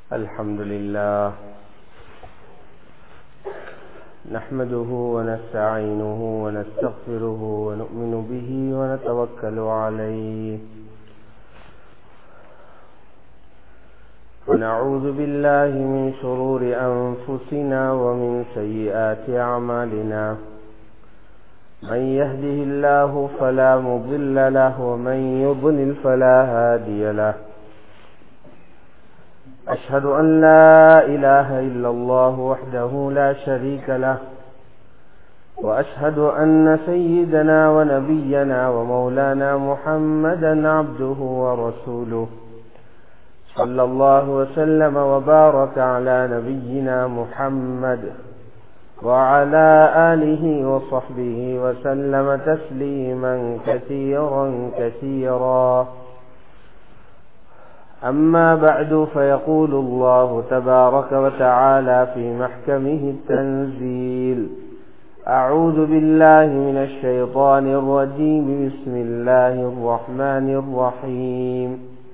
الحمد لله نحمده ونستعينه ونستغفره ونؤمن به ونتوكل عليه ونعوذ بالله من شرور أنفسنا ومن سيئات أعمالنا من يهده الله فلا مضل له ومن يضلل فلا هادي له أشهد أن لا إله إلا الله وحده لا شريك له وأشهد أن سيدنا ونبينا ومولانا محمدا عبده ورسوله صلى الله وسلم وبارك على نبينا محمد وعلى آله وصحبه وسلم تسليما كثيرا كثيرا أما بعد فيقول الله تبارك وتعالى في محكمه التنزيل أعوذ بالله من الشيطان الرجيم بسم الله الرحمن الرحيم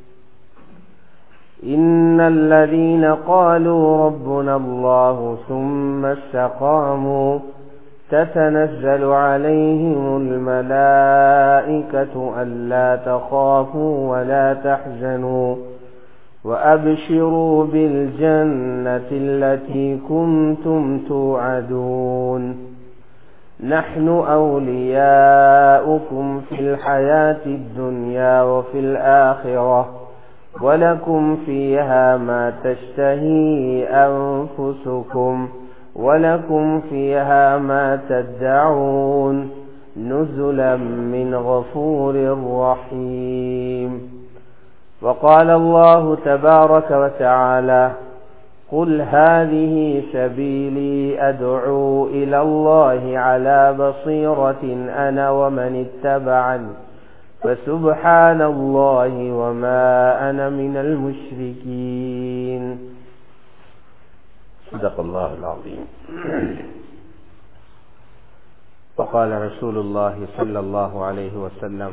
إن الذين قالوا ربنا الله ثم استقاموا تتنزل عليهم الملائكة ألا تخافوا ولا تحزنوا وأبشروا بالجنة التي كنتم توعدون نحن أولياؤكم في الحياة الدنيا وفي الآخرة ولكم فيها ما تشتهي أنفسكم ولكم فيها ما تدعون نزلا من غفور رحيم وقال الله تبارك وتعالى قل هذه سبيلي أدعو إلى الله على بصيرة أنا ومن اتبعني فسبحان الله وما أنا من المشركين صدق الله العظيم وقال رسول الله صلى الله عليه وسلم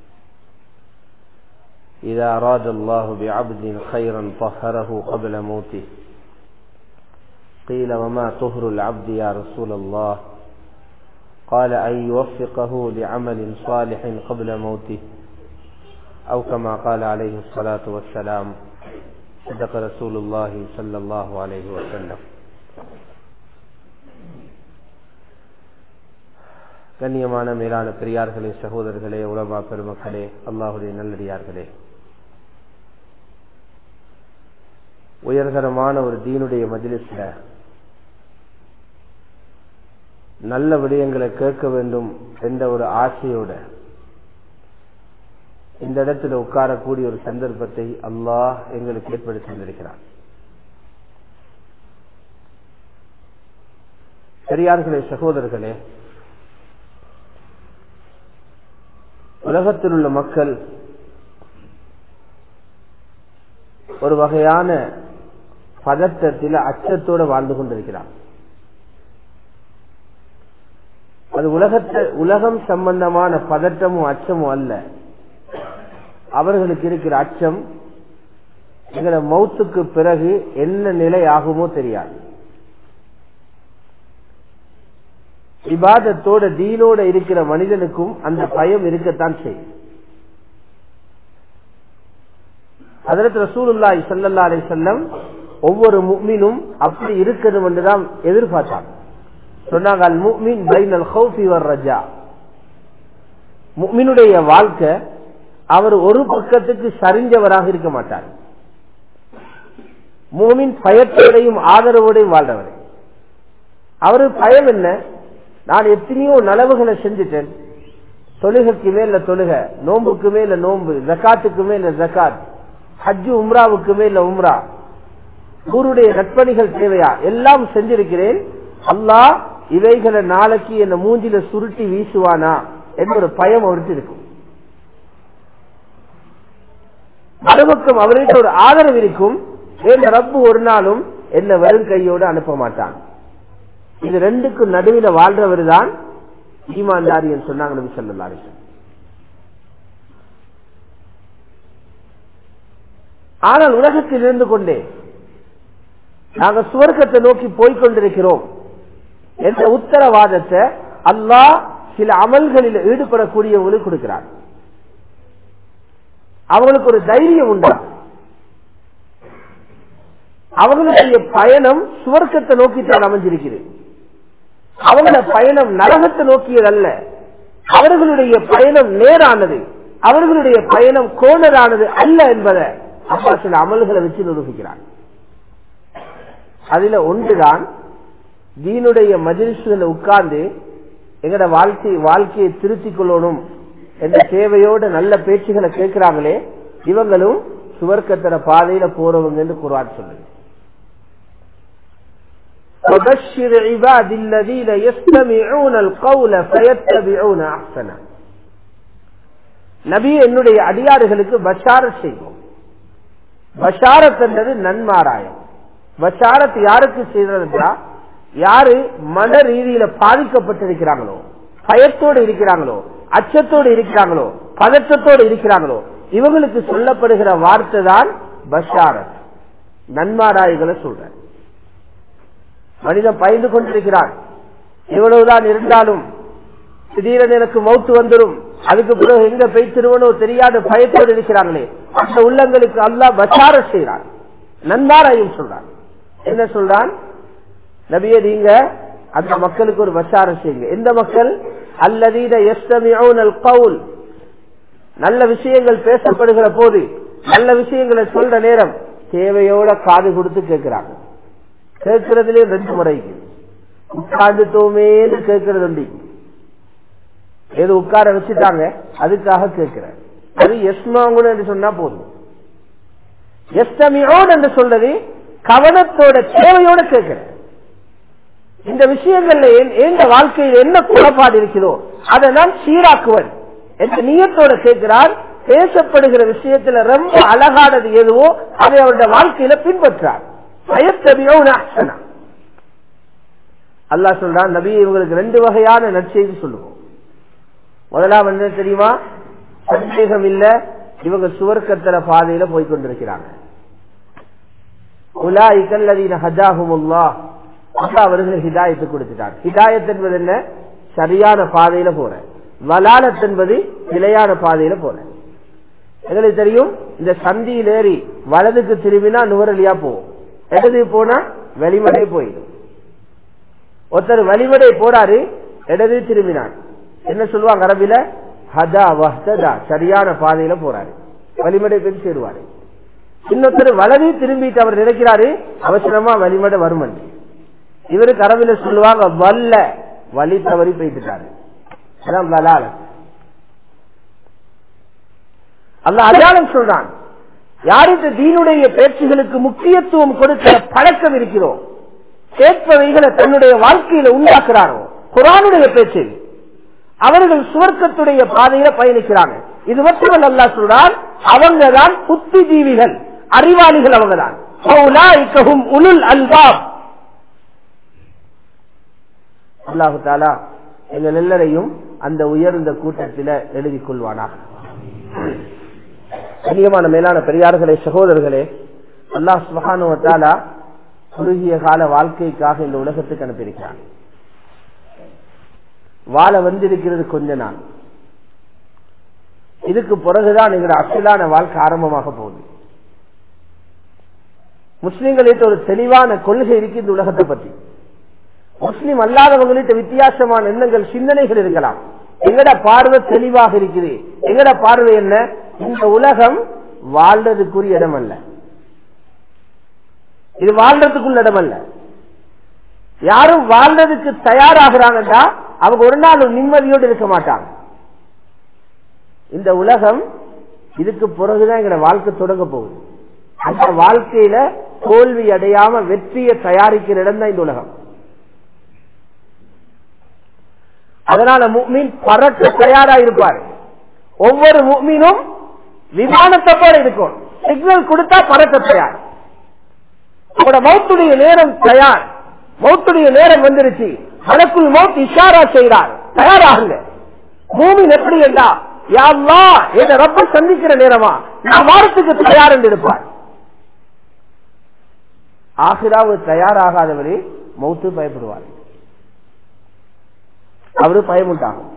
إذا أراد الله بعبد خيرا طهره قبل موته قيل وما طهر العبد يا رسول الله قال أن يوفقه لعمل صالح قبل موته أو كما قال عليه الصلاة والسلام صدق رسول الله صلى الله عليه وسلم கண்ணியமான மேலான பெரியார்களே சகோதரர்களே உலமா பெருமக்களே அல்லாஹுடைய நல்லடியார்களே உயர்தரமான ஒரு தீனுடைய மஜிலிஸ்ல நல்ல விடயங்களை கேட்க வேண்டும் என்ற ஒரு ஆசையோட இந்த இடத்துல உட்காரக்கூடிய ஒரு சந்தர்ப்பத்தை அல்லாஹ் எங்களுக்கு ஏற்படுத்தி தந்திருக்கிறார் பெரியார்களே சகோதரர்களே உலகத்தில் உள்ள மக்கள் ஒரு வகையான பதட்டத்தில் அச்சத்தோடு வாழ்ந்து கொண்டிருக்கிறார் அது உலகத்தை உலகம் சம்பந்தமான பதட்டமும் அச்சமும் அல்ல அவர்களுக்கு இருக்கிற அச்சம் எங்கள மௌத்துக்கு பிறகு என்ன நிலை ஆகுமோ தெரியாது விவாதத்தோட தீனோட இருக்கிற மனிதனுக்கும் அந்த பயம் இருக்கத்தான் செய்யும் அதற்கு ரசூலுல்லாய் சல்லல்லா அலை செல்லம் ஒவ்வொரு முக்மினும் அப்படி இருக்கணும் என்றுதான் எதிர்பார்த்தாங்க சொன்னாங்க அல் முக்மின் பைனல் ஹவுஃபி வர் ரஜா முக்மினுடைய வாழ்க்கை அவர் ஒரு பக்கத்துக்கு சரிஞ்சவராக இருக்க மாட்டார் மூமின் பயத்தோடையும் ஆதரவோடையும் வாழ்றவர் அவரு பயம் என்ன நான் எத்தனையோ நலவுகளை செஞ்சுட்டேன் தொழுகைக்கு மேல தொழுக நோம்புக்கு மேல நோம்பு ஜக்காத்துக்கு மேல ஜக்காத் ஹஜ்ஜு உம்ராவுக்கு மேல உம்ரா ஊருடைய நட்பணிகள் தேவையா எல்லாம் செஞ்சிருக்கிறேன் அல்லாஹ் இவைகளை நாளைக்கு என்ன மூஞ்சில சுருட்டி வீசுவானா என்ற ஒரு பயம் அவருக்கு இருக்கும் மறுபக்கம் அவர்கிட்ட ஒரு ஆதரவு இருக்கும் என் ரப்பு ஒரு நாளும் என்ன வெறும் கையோடு அனுப்ப மாட்டான் இது ரெண்டுக்கும் நடுவில் வாழ்றவர் தான் ஈமான்தாரி என்று சொன்னாங்க நபி ஸல்லல்லாஹு அலைஹி வஸல்லம். ஆனால் உலகத்தில் இருந்து கொண்டே நாங்க சுவர்க்கத்தை நோக்கி போய்கொண்டிருக்கிறோம் என்ற உத்தரவாதத்தை அல்லாஹ் சில அமல்களில் ஈடுபடக்கூடியவங்களுக்கு கொடுக்கிறார் அவங்களுக்கு ஒரு தைரியம் உண்டா அவங்களுடைய பயணம் சுவர்க்கத்தை நோக்கித்தான் அமைஞ்சிருக்கிறது அவங்கள பயணம் நரகத்தை நோக்கியது அல்ல அவர்களுடைய பயணம் நேரானது அவர்களுடைய பயணம் கோணரானது அல்ல என்பதை அப்பா சில அமல்களை வச்சு நிரூபிக்கிறார் அதுல ஒன்றுதான் தீனுடைய மஜிலிசுகளை உட்கார்ந்து எங்கட வாழ்க்கை வாழ்க்கையை திருத்திக் கொள்ளணும் என்ற தேவையோட நல்ல பேச்சுகளை கேட்கிறாங்களே இவங்களும் சுவர்க்கத்தர பாதையில போறவங்க என்று குரான் சொல்லுது وبشر عباد الذين يستمعون القول فيتبعون احسنه நபி என்னுடைய அடியாறுகளுக்கு பஷாரத் செய்வோம் பஷாரத் என்றது நன்மாராயம் பஷாரத் யாருக்கு செய்ததுன்றா யாரு மன ரீதியில பாதிக்கப்பட்டிருக்கிறாங்களோ பயத்தோடு இருக்கிறாங்களோ அச்சத்தோடு இருக்கிறாங்களோ பதற்றத்தோடு இருக்கிறாங்களோ இவங்களுக்கு சொல்லப்படுகிற வார்த்தை தான் பஷாரத் நன்மாராய்களை சொல்ற மனிதன் பயந்து கொண்டிருக்கிறான் எவ்வளவுதான் இருந்தாலும் திடீரென எனக்கு மௌத்து வந்துடும் அதுக்கு பிறகு எங்க போய் திருவனோ தெரியாத பயத்தோடு இருக்கிறாங்களே அந்த உள்ளங்களுக்கு அல்லா பச்சார செய்கிறான் நன்மாராயும் சொல்றான் என்ன சொல்றான் நபிய நீங்க அந்த மக்களுக்கு ஒரு பச்சாரம் செய்யுங்க எந்த மக்கள் அல்லதீன எஸ்டமியோனல் கவுல் நல்ல விஷயங்கள் பேசப்படுகிற போது நல்ல விஷயங்களை சொல்ற நேரம் தேவையோட காது கொடுத்து கேட்கிறாங்க கேட்கறதுலே ரெண்டு முறைக்கு உட்கார்ந்துட்டோமேன்னு கேட்கறது உண்டு ஏதோ உட்கார வச்சுட்டாங்க அதுக்காக கேட்கிற அது எஸ்மாங்குன்னு என்று சொன்னா போதும் எஸ்டமியோடு என்று சொல்றது கவனத்தோட தேவையோட கேட்கிற இந்த விஷயங்கள்ல எந்த வாழ்க்கையில் என்ன குழப்பாடு இருக்கிறதோ அதை நான் சீராக்குவன் என்ற நீயத்தோட கேட்கிறார் பேசப்படுகிற விஷயத்துல ரொம்ப அழகானது எதுவோ அதை அவருடைய வாழ்க்கையில பின்பற்றார் அல்லா சொல்றான் நபி இவங்களுக்கு ரெண்டு வகையான நற்செய்தி சொல்லுவோம் முதலாம் என்ன தெரியுமா சந்தேகம் இல்ல இவங்க சுவர்க்கத்தர பாதையில போய்கொண்டிருக்கிறாங்க உலா இக்கல்லதீன ஹஜாஹுமுல்லா அல்லா அவர்கள் ஹிதாயத்து கொடுத்துட்டார் ஹிதாயத் என்பது என்ன சரியான பாதையில போற வலாலத் என்பது நிலையான பாதையில போற எங்களுக்கு தெரியும் இந்த சந்தியில் ஏறி வலதுக்கு திரும்பினா நுவரலியா போவோம் இடது போனா வெளிமடை போயிடும் ஒருத்தர் வழிமடை போறாரு இடது திரும்பினார் என்ன சொல்லுவாங்க அரபில ஹதா வஹ்ததா சரியான பாதையில போறாரு வழிமடை போய் சேருவாரு இன்னொருத்தர் வலது திரும்பிட்டு அவர் நினைக்கிறாரு அவசரமா வழிமடை வரும் இவருக்கு அரபில சொல்லுவாங்க வல்ல வழி தவறி போயிட்டுட்டாரு அதான் வலால அல்ல அடையாளம் சொல்றான் யார் இந்த தீனுடைய பேச்சுகளுக்கு முக்கியத்துவம் கொடுக்கிற பழக்கம் இருக்கிறோம் கேட்பவைகளை தன்னுடைய வாழ்க்கையில உண்டாக்குறாரோ குரானுடைய பேச்சு அவர்கள் சுவர்க்கத்துடைய பாதையில பயணிக்கிறாங்க இது மட்டுமல்ல அல்லா சொல்றான் அவங்க தான் புத்திஜீவிகள் அறிவாளிகள் அவங்க தான் உலுல் அல்பாப் அல்லாஹு தாலா எங்கள் எல்லாரையும் அந்த உயர்ந்த கூட்டத்தில எழுதிக் கொள்வானாக கண்ணியமான மேலான பெரியார்களே சகோதரர்களே அல்லாஹ் சுபகானுவத்தாலா குறுகிய கால வாழ்க்கைக்காக இந்த உலகத்துக்கு அனுப்பியிருக்கிறான் வாழ வந்திருக்கிறது கொஞ்ச நாள் இதுக்கு பிறகுதான் எங்களோட அசலான வாழ்க்கை ஆரம்பமாக போகுது முஸ்லிம்களிட்ட ஒரு தெளிவான கொள்கை இருக்கு இந்த உலகத்தை பற்றி முஸ்லிம் அல்லாதவங்களிட்ட வித்தியாசமான எண்ணங்கள் சிந்தனைகள் இருக்கலாம் எங்கட பார்வை தெளிவாக இருக்குது எங்கட பார்வை என்ன இந்த உலகம் வாழ்றதுக்குரிய இடம் அல்ல இது வாழ்றதுக்குள்ள இடம் அல்ல யாரும் வாழ்றதுக்கு தயாராகிறாங்கடா அவங்க ஒரு நாள் நிம்மதியோடு இருக்க மாட்டாங்க இந்த உலகம் இதுக்கு பிறகுதான் எங்க வாழ்க்கை தொடங்க போகுது அந்த வாழ்க்கையில தோல்வி அடையாம வெற்றியை தயாரிக்கிற இடம் தான் இந்த உலகம் அதனால முக்மீன் பறக்க தயாரா இருப்பாரு ஒவ்வொரு முக்மீனும் விமானத்தை போல இருக்கும் சிக்னல் கொடுத்தா பறக்க தயார் உங்களோட மௌத்துடைய நேரம் தயார் மௌத்துடைய நேரம் வந்துருச்சு மனக்குள் மௌத் இஷாரா செய்கிறார் தயாராகுங்க பூமின் எப்படி என்றா யாழ்லா என்ற ரப்ப சந்திக்கிற நேரமா நான் வாரத்துக்கு தயார் என்று இருப்பார் ஆகிராவு தயாராகாதவரே மௌத்து பயப்படுவார் அவரு பயமுண்டாகும்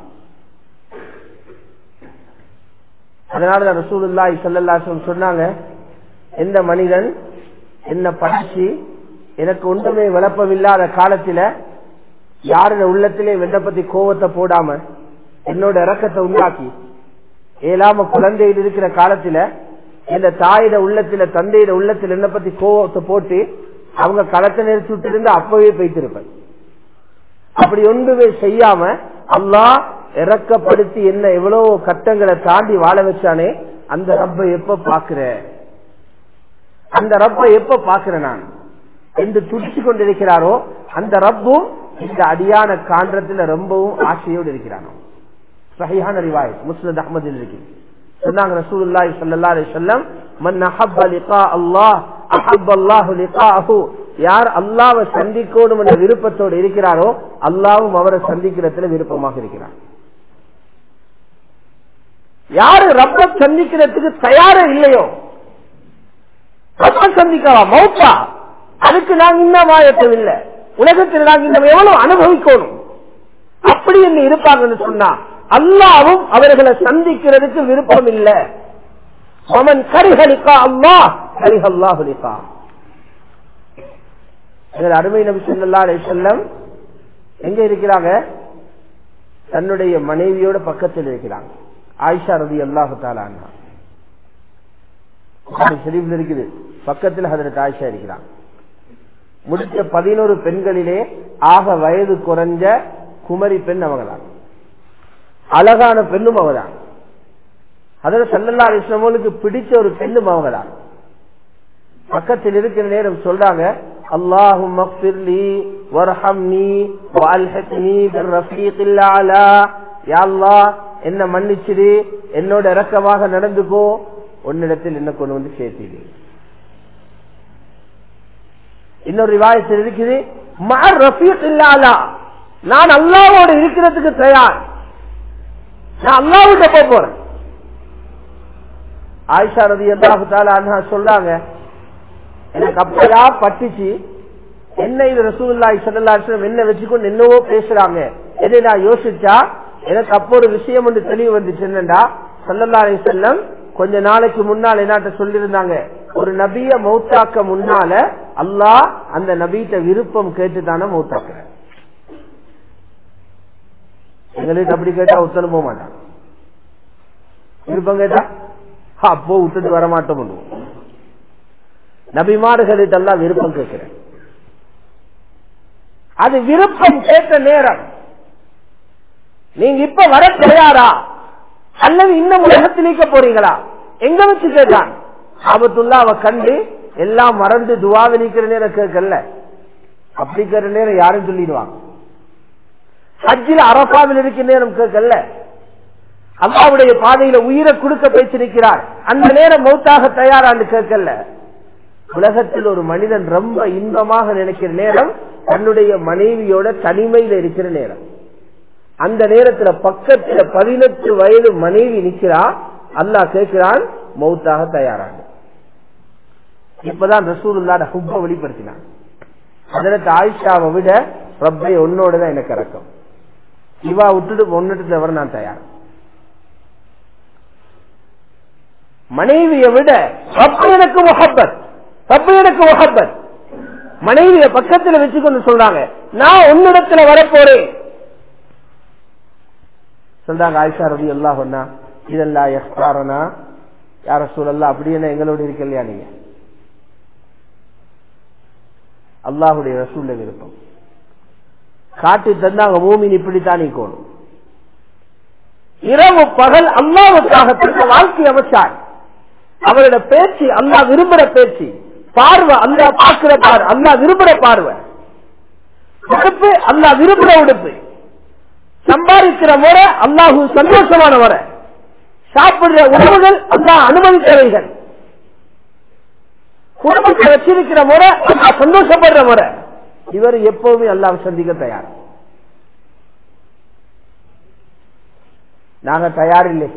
அதனால ரசூலுல்லாஹி ஸல்லல்லாஹு அலைஹி வஸல்லம் சொன்னாங்க எந்த மனிதன் என்ன படிச்சு எனக்கு ஒன்றுமே விளப்பமில்லாத காலத்தில யாருடைய உள்ளத்திலே வெண்ட பத்தி கோவத்தை போடாம என்னோட இறக்கத்தை உண்டாக்கி ஏழாம குழந்தையில் இருக்கிற காலத்துல இந்த தாயிட உள்ளத்துல தந்தையிட உள்ளத்துல என்ன பத்தி கோவத்தை போட்டு அவங்க களத்தை நிறுத்தி விட்டு இருந்து அப்பவே போய்த்திருப்பேன் அப்படி ஒன்றுமே செய்யாம அல்லாஹ் இறக்கப்படுத்தி என்ன எவ்வளவு கட்டங்களை தாண்டி வாழ வச்சானே அந்த ரப்பை எப்ப பாக்குற அந்த ரப்பை எப்ப பாக்குறேன் நான் என்று துடிச்சு கொண்டிருக்கிறாரோ அந்த ரப்பும் இந்த அடியான காண்றத்துல ரொம்பவும் ஆசையோடு இருக்கிறானோ சஹிஹான ரிவாய் முஸ்லிம் அஹமது இருக்கு சொன்னாங்க ரசூலுல்லாஹி ஸல்லல்லாஹு அலைஹி வஸல்லம் மன் அஹப்ப லிகா அல்லாஹ் அஹப்ப அல்லாஹு லிகாஹு யார் அல்லாஹ்வை சந்திக்கணும் என்ற விருப்பத்தோடு இருக்கிறாரோ அல்லாஹ்வும் அவரை சந்திக்கிறதுல விருப்பமாக இருக்கிறார் யாரு ரப்ப சந்திக்கிறதுக்கு தயாரா இல்லையோ ரப்ப சந்திக்கலாம் மௌத்தா அதுக்கு நாங்க இன்னும் வாயத்தம் இல்லை உலகத்தில் நாங்க இன்னும் எவ்வளவு அனுபவிக்கணும் அப்படி என்ன இருப்பாங்கன்னு சொன்னா அல்லாவும் அவர்களை சந்திக்கிறதுக்கு விருப்பம் இல்ல அவன் கரிகளிக்கா அம்மா கரிகல்லாஹுலிக்கா அருமை நபி சொல்லா செல்லம் எங்க இருக்கிறாங்க தன்னுடைய மனைவியோட பக்கத்தில் இருக்கிறாங்க ஆயிஷா ரதி அல்லாஹு தாலான்னா ஷரீஃப்ல இருக்குது பக்கத்தில் ஹதரத் ஆயிஷா இருக்கிறாங்க முடிச்ச பதினோரு பெண்களிலே ஆக வயது குறைஞ்ச குமரி பெண் அவங்கதான் அழகான பெண்ணும் அவதான் அதில் சல்லல்லா இஸ்லாமோலுக்கு பிடிச்ச ஒரு பெண்ணும் அவங்கதான் பக்கத்தில் இருக்கிற நேரம் சொல்றாங்க அல்லாஹும் மக்ஃபிர்லி வர்ஹம்னி வஅல்ஹிக்னி பிர்ரஃபீகில் அலா யா அல்லாஹ் என்ன மன்னிச்சிடு என்னோட இரக்கமாக நடந்துக்கோ உன்னிடத்தில் என்ன கொண்டு வந்து சேர்த்தீங்க இன்னொரு ரிவாயத்தில் இருக்குது மர் ரஃபீக் இல்லாலா நான் அல்லாவோடு இருக்கிறதுக்கு தயார் நான் அல்லாவிட்ட போக போறேன் ஆயிஷா ரதி அல்லாஹு சொல்றாங்க எனக்கு அப்பயா பட்டுச்சு என்ன இது ரசூல்லாய் சல்லாஸ்லம் என்ன வச்சுக்கொண்டு என்னவோ பேசுறாங்க எதை நான் யோசிச்சா எனக்கு அப்போ ஒரு விஷயம் ஒன்று தெளிவு வந்துச்சு என்னண்டா சல்லல்லா அலி செல்லம் கொஞ்ச நாளைக்கு முன்னால் என்னாட்ட சொல்லியிருந்தாங்க ஒரு நபிய மௌத்தாக்க முன்னால அல்லாஹ் அந்த நபீட்ட விருப்பம் கேட்டு தானே மௌத்தாக்குற எங்களுக்கு அப்படி கேட்டா உத்தரவு போக மாட்டான் விருப்பம் கேட்டா அப்போ விட்டுட்டு வர மாட்டோம் நபிமாறுகளிட்டெல்லாம் விருப்பம் கேட்கிறேன் அது விருப்பம் கேட்ட நேரம் நீங்க இப்ப வர தயாரா அல்லது இன்னும் உலகத்தில் நீக்க போறீங்களா எங்க வச்சு கேட்டான் ஆபத்துள்ளா அவ கண்டு எல்லாம் மறந்து துவாவை நீக்கிற நேரம் கேட்கல அப்படி கேட்கிற நேரம் யாரும் சொல்லிடுவாங்க ஹஜ்ஜில் அரபாவில் இருக்கிற நேரம் கேட்கல அல்லாவுடைய பாதையில உயிரை கொடுக்க பேசிருக்கிறார் அந்த நேரம் மௌத்தாக தயாரான்னு கேட்கல உலகத்தில் ஒரு மனிதன் ரொம்ப இன்பமாக நினைக்கிற நேரம் தன்னுடைய மனைவியோட தனிமையில இருக்கிற நேரம் அந்த நேரத்துல பக்கத்துல பதினெட்டு வயது மனைவி நிக்கிறா அல்லாஹ் கேட்கிறான் மௌத்தாக தயாராக இப்பதான் ரசூலுல்லாட ஹுப்ப வெளிப்படுத்தினான் அதற்கு ஆயிஷாவை விட ரப்பை ஒன்னோடதான் எனக்கு இறக்கம் இவா விட்டுட்டு ஒன்னுட்டு தவிர நான் தயார் மனைவியை விட ரப்ப எனக்கு முகப்பத் ரப்ப எனக்கு முகப்பத் மனைவிய பக்கத்துல வச்சுக்கொண்டு சொல்றாங்க நான் உன்னிடத்துல வரப்போறேன் சொல்றாங்க ஆயிஷா ரவி அல்லா சொன்னா இதெல்லாம் எஸ்தாரனா யார சூழல்லா அப்படி என்ன எங்களோட இருக்கலையா நீங்க அல்லாஹுடைய ரசூல்ல விருப்பம் காட்டி தந்தாங்க மூமின் இப்படித்தான் நீக்கணும் இரவு பகல் அல்லாவுக்காக தந்த வாழ்க்கை அமைச்சார் அவரோட பேச்சு அல்லா விரும்புற பேச்சு பார்வை அல்லா பார்க்கிற பார்வை அல்லா விரும்புற பார்வை உடுப்பு அல்லா விரும்புற உடுப்பு சம்பாதிக்கிற முறை அல்லாஹு சந்தோஷமான முறை சாப்பிடுற உணவுகள் அல்லா அனுமதித்தவைகள் குடும்பத்தை வச்சிருக்கிற முறை அல்லா சந்தோஷப்படுற முறை இவர் எப்பவுமே அல்லாஹ் சந்திக்க தயார் நாங்க தயார் இல்லை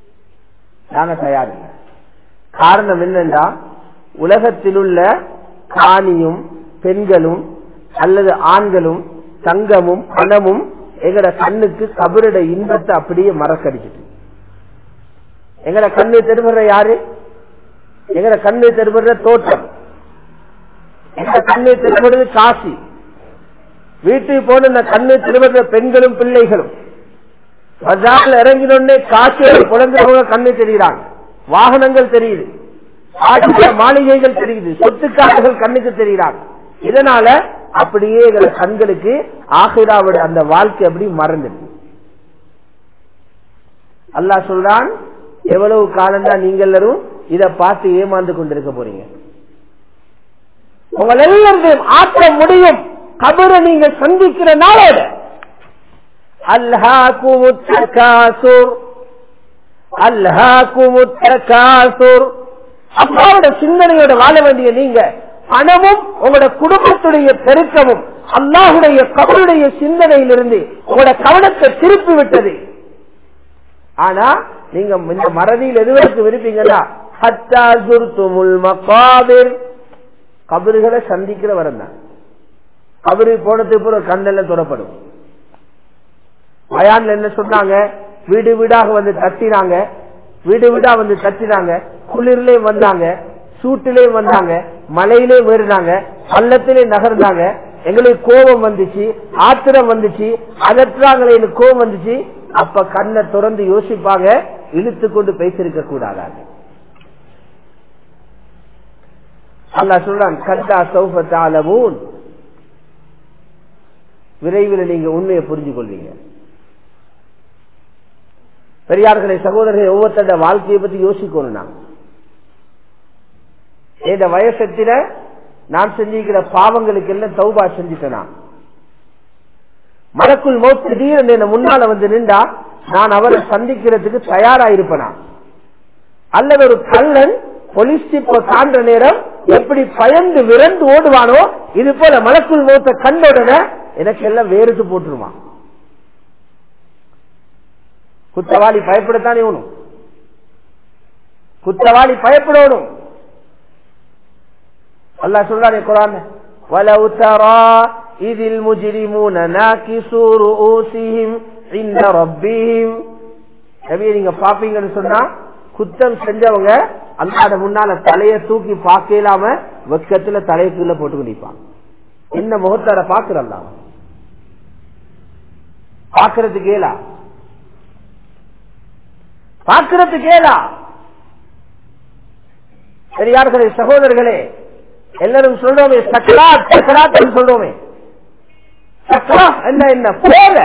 நாங்க தயார் இல்லை காரணம் என்னன்னா உலகத்தில் உள்ள காணியும் பெண்களும் அல்லது ஆண்களும் தங்கமும் பணமும் எங்கட கண்ணுக்கு கபருட இன்பத்தை அப்படியே மறக்கடிச்சிட்டு எங்கட கண்ணு தெருபடுற யாரு எங்கட கண்ணு தெருபடுற தோட்டம் எங்க கண்ணு தெருபடுறது காசி வீட்டுக்கு போன இந்த கண்ணு திரும்புற பெண்களும் பிள்ளைகளும் பஜார்ல இறங்கினோடனே காட்சிகள் குழந்தைங்க கண்ணு தெரியுறாங்க வாகனங்கள் தெரியுது ஆட்சிய மாளிகைகள் தெரியுது சொத்துக்காரர்கள் கண்ணுக்கு தெரியுறாங்க இதனால அப்படியே எங்களை கண்களுக்கு ஆகிராவோட அந்த வாழ்க்கை அப்படி மறந்துட்டு அல்லா சொல்றான் எவ்வளவு காலம் தான் நீங்க எல்லாரும் இதை பார்த்து ஏமாந்து கொண்டிருக்க போறீங்க உங்கள் எல்லாரையும் ஆற்ற முடியும் கபரை நீங்க சந்திக்கிற நாளோட அல்லாஹூர் அல்லாஹூர் அப்பாவோட சிந்தனையோட வாழ வேண்டிய நீங்க பணமும் உங்களோட குடும்பத்துடைய பெருக்கமும் அல்லாஹுடைய கபருடைய சிந்தனையிலிருந்து உங்களோட கவனத்தை திருப்பி விட்டது ஆனா நீங்க இந்த மறதியில் எதுவரைக்கும் விருப்பீங்கன்னா கபறுகளை சந்திக்கிற வரம் தான் கபரு போனதுக்கு போற கண்ணெல்லாம் துறப்படும் பயான்ல என்ன சொன்னாங்க வீடு வீடாக வந்து தட்டினாங்க வீடு வீடா வந்து தட்டினாங்க குளிர்லயும் வந்தாங்க சூட்டிலையும் வந்தாங்க மலையிலே ஏறினாங்க பள்ளத்திலே நகர்ந்தாங்க எங்களுக்கு கோபம் வந்துச்சு ஆத்திரம் வந்துச்சு அதற்றாங்களே எனக்கு கோபம் வந்துச்சு அப்ப கண்ணை திறந்து யோசிப்பாங்க இழுத்து கொண்டு பேசிருக்க கூடாதாங்க அல்லா சொல்றான் கண்டா சௌபத்தாலமூன் விரைவில் நீங்க உண்மையை புரிஞ்சு கொள்வீங்க பெரியார்களை சகோதரர்கள் ஒவ்வொருத்தட வாழ்க்கையை பத்தி யோசிக்கணும் நான் இந்த வயசத்தில நான் செஞ்சிருக்கிற பாவங்களுக்கு எல்லாம் தௌபா செஞ்சுட்டேன் நான் மலக்குள் மௌத் திடீர்னு என்ன முன்னால வந்து நின்றா நான் அவரை சந்திக்கிறதுக்கு தயாரா இருப்பேனா அல்லது ஒரு கல்லன் போலீஸ் ஜீப்ப தாண்ட நேரம் எப்படி பயந்து விரண்டு ஓடுவானோ இது போல மலக்குள் மௌத்த கண்டோடன எனக்கு எல்லாம் வேறுத்து போட்டுருவான் குத்தவாளி பயப்படத்தானே வேணும் குத்தவாளி பயப்படணும் அல்லா சொல்றானே குரான் ولو ترى إذ المجرمون ناكسوا رؤوسهم عند ربهم நபியை நீங்க பாப்பீங்கன்னு சொன்னா குத்தம் செஞ்சவங்க அல்லாத முன்னால தலைய தூக்கி பார்க்கலாம வெக்கத்துல தலையக்குள்ள போட்டு நிற்பாங்க என்ன முகத்தார பாக்குறல்ல பாக்குறதுக்கு ஏலா பாக்குறதுக்கு ஏலா பெரியார்களே சகோதரர்களே எல்லாரும் சொல்றோமே சக்கராத் சக்கராத் சொல்றோமே சக்கரா என்ன என்ன போல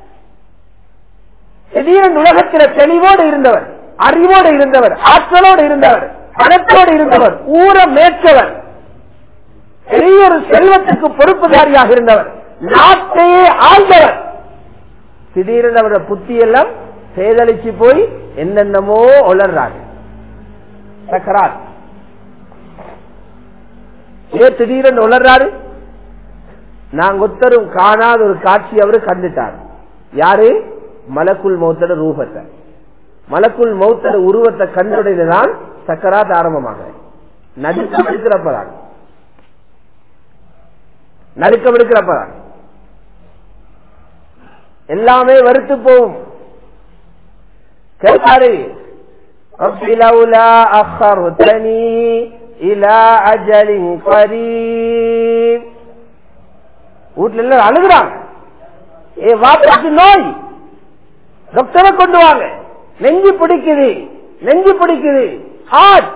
திடீரென்று உலகத்தில் தெளிவோடு இருந்தவர் அறிவோடு இருந்தவர் ஆற்றலோடு இருந்தவர் பணத்தோடு இருந்தவர் ஊர மேற்றவர் பெரிய ஒரு செல்வத்துக்கு பொறுப்புதாரியாக இருந்தவர் நாட்டையே ஆழ்ந்தவர் திடீரென்று அவருடைய புத்தி எல்லாம் சேதளிச்சு போய் என்னென்னமோ உளர்றாங்க சக்கராத் ஏன் திடீரென்று உளர்றாரு நாங்க ஒத்தரும் காணாத ஒரு காட்சி அவரு கண்டுட்டார் யாரு மலக்குள் மௌத்தட ரூபத்தை மலக்குள் மௌத்தட உருவத்தை கண்டுடையதுதான் சக்கராத் ஆரம்பமாக நடுக்கம் எடுக்கிறப்பதான் நடுக்கம் எடுக்கிறப்பதான் எல்லாமே வருத்து போகும் கேட்டாரு வீட்டுல எல்லாம் அழுகுறாங்க ஏ வாப்பாக்கு நோய் டாக்டரை கொண்டு வாங்க நெஞ்சு பிடிக்குது நெஞ்சு பிடிக்குது ஹார்ட்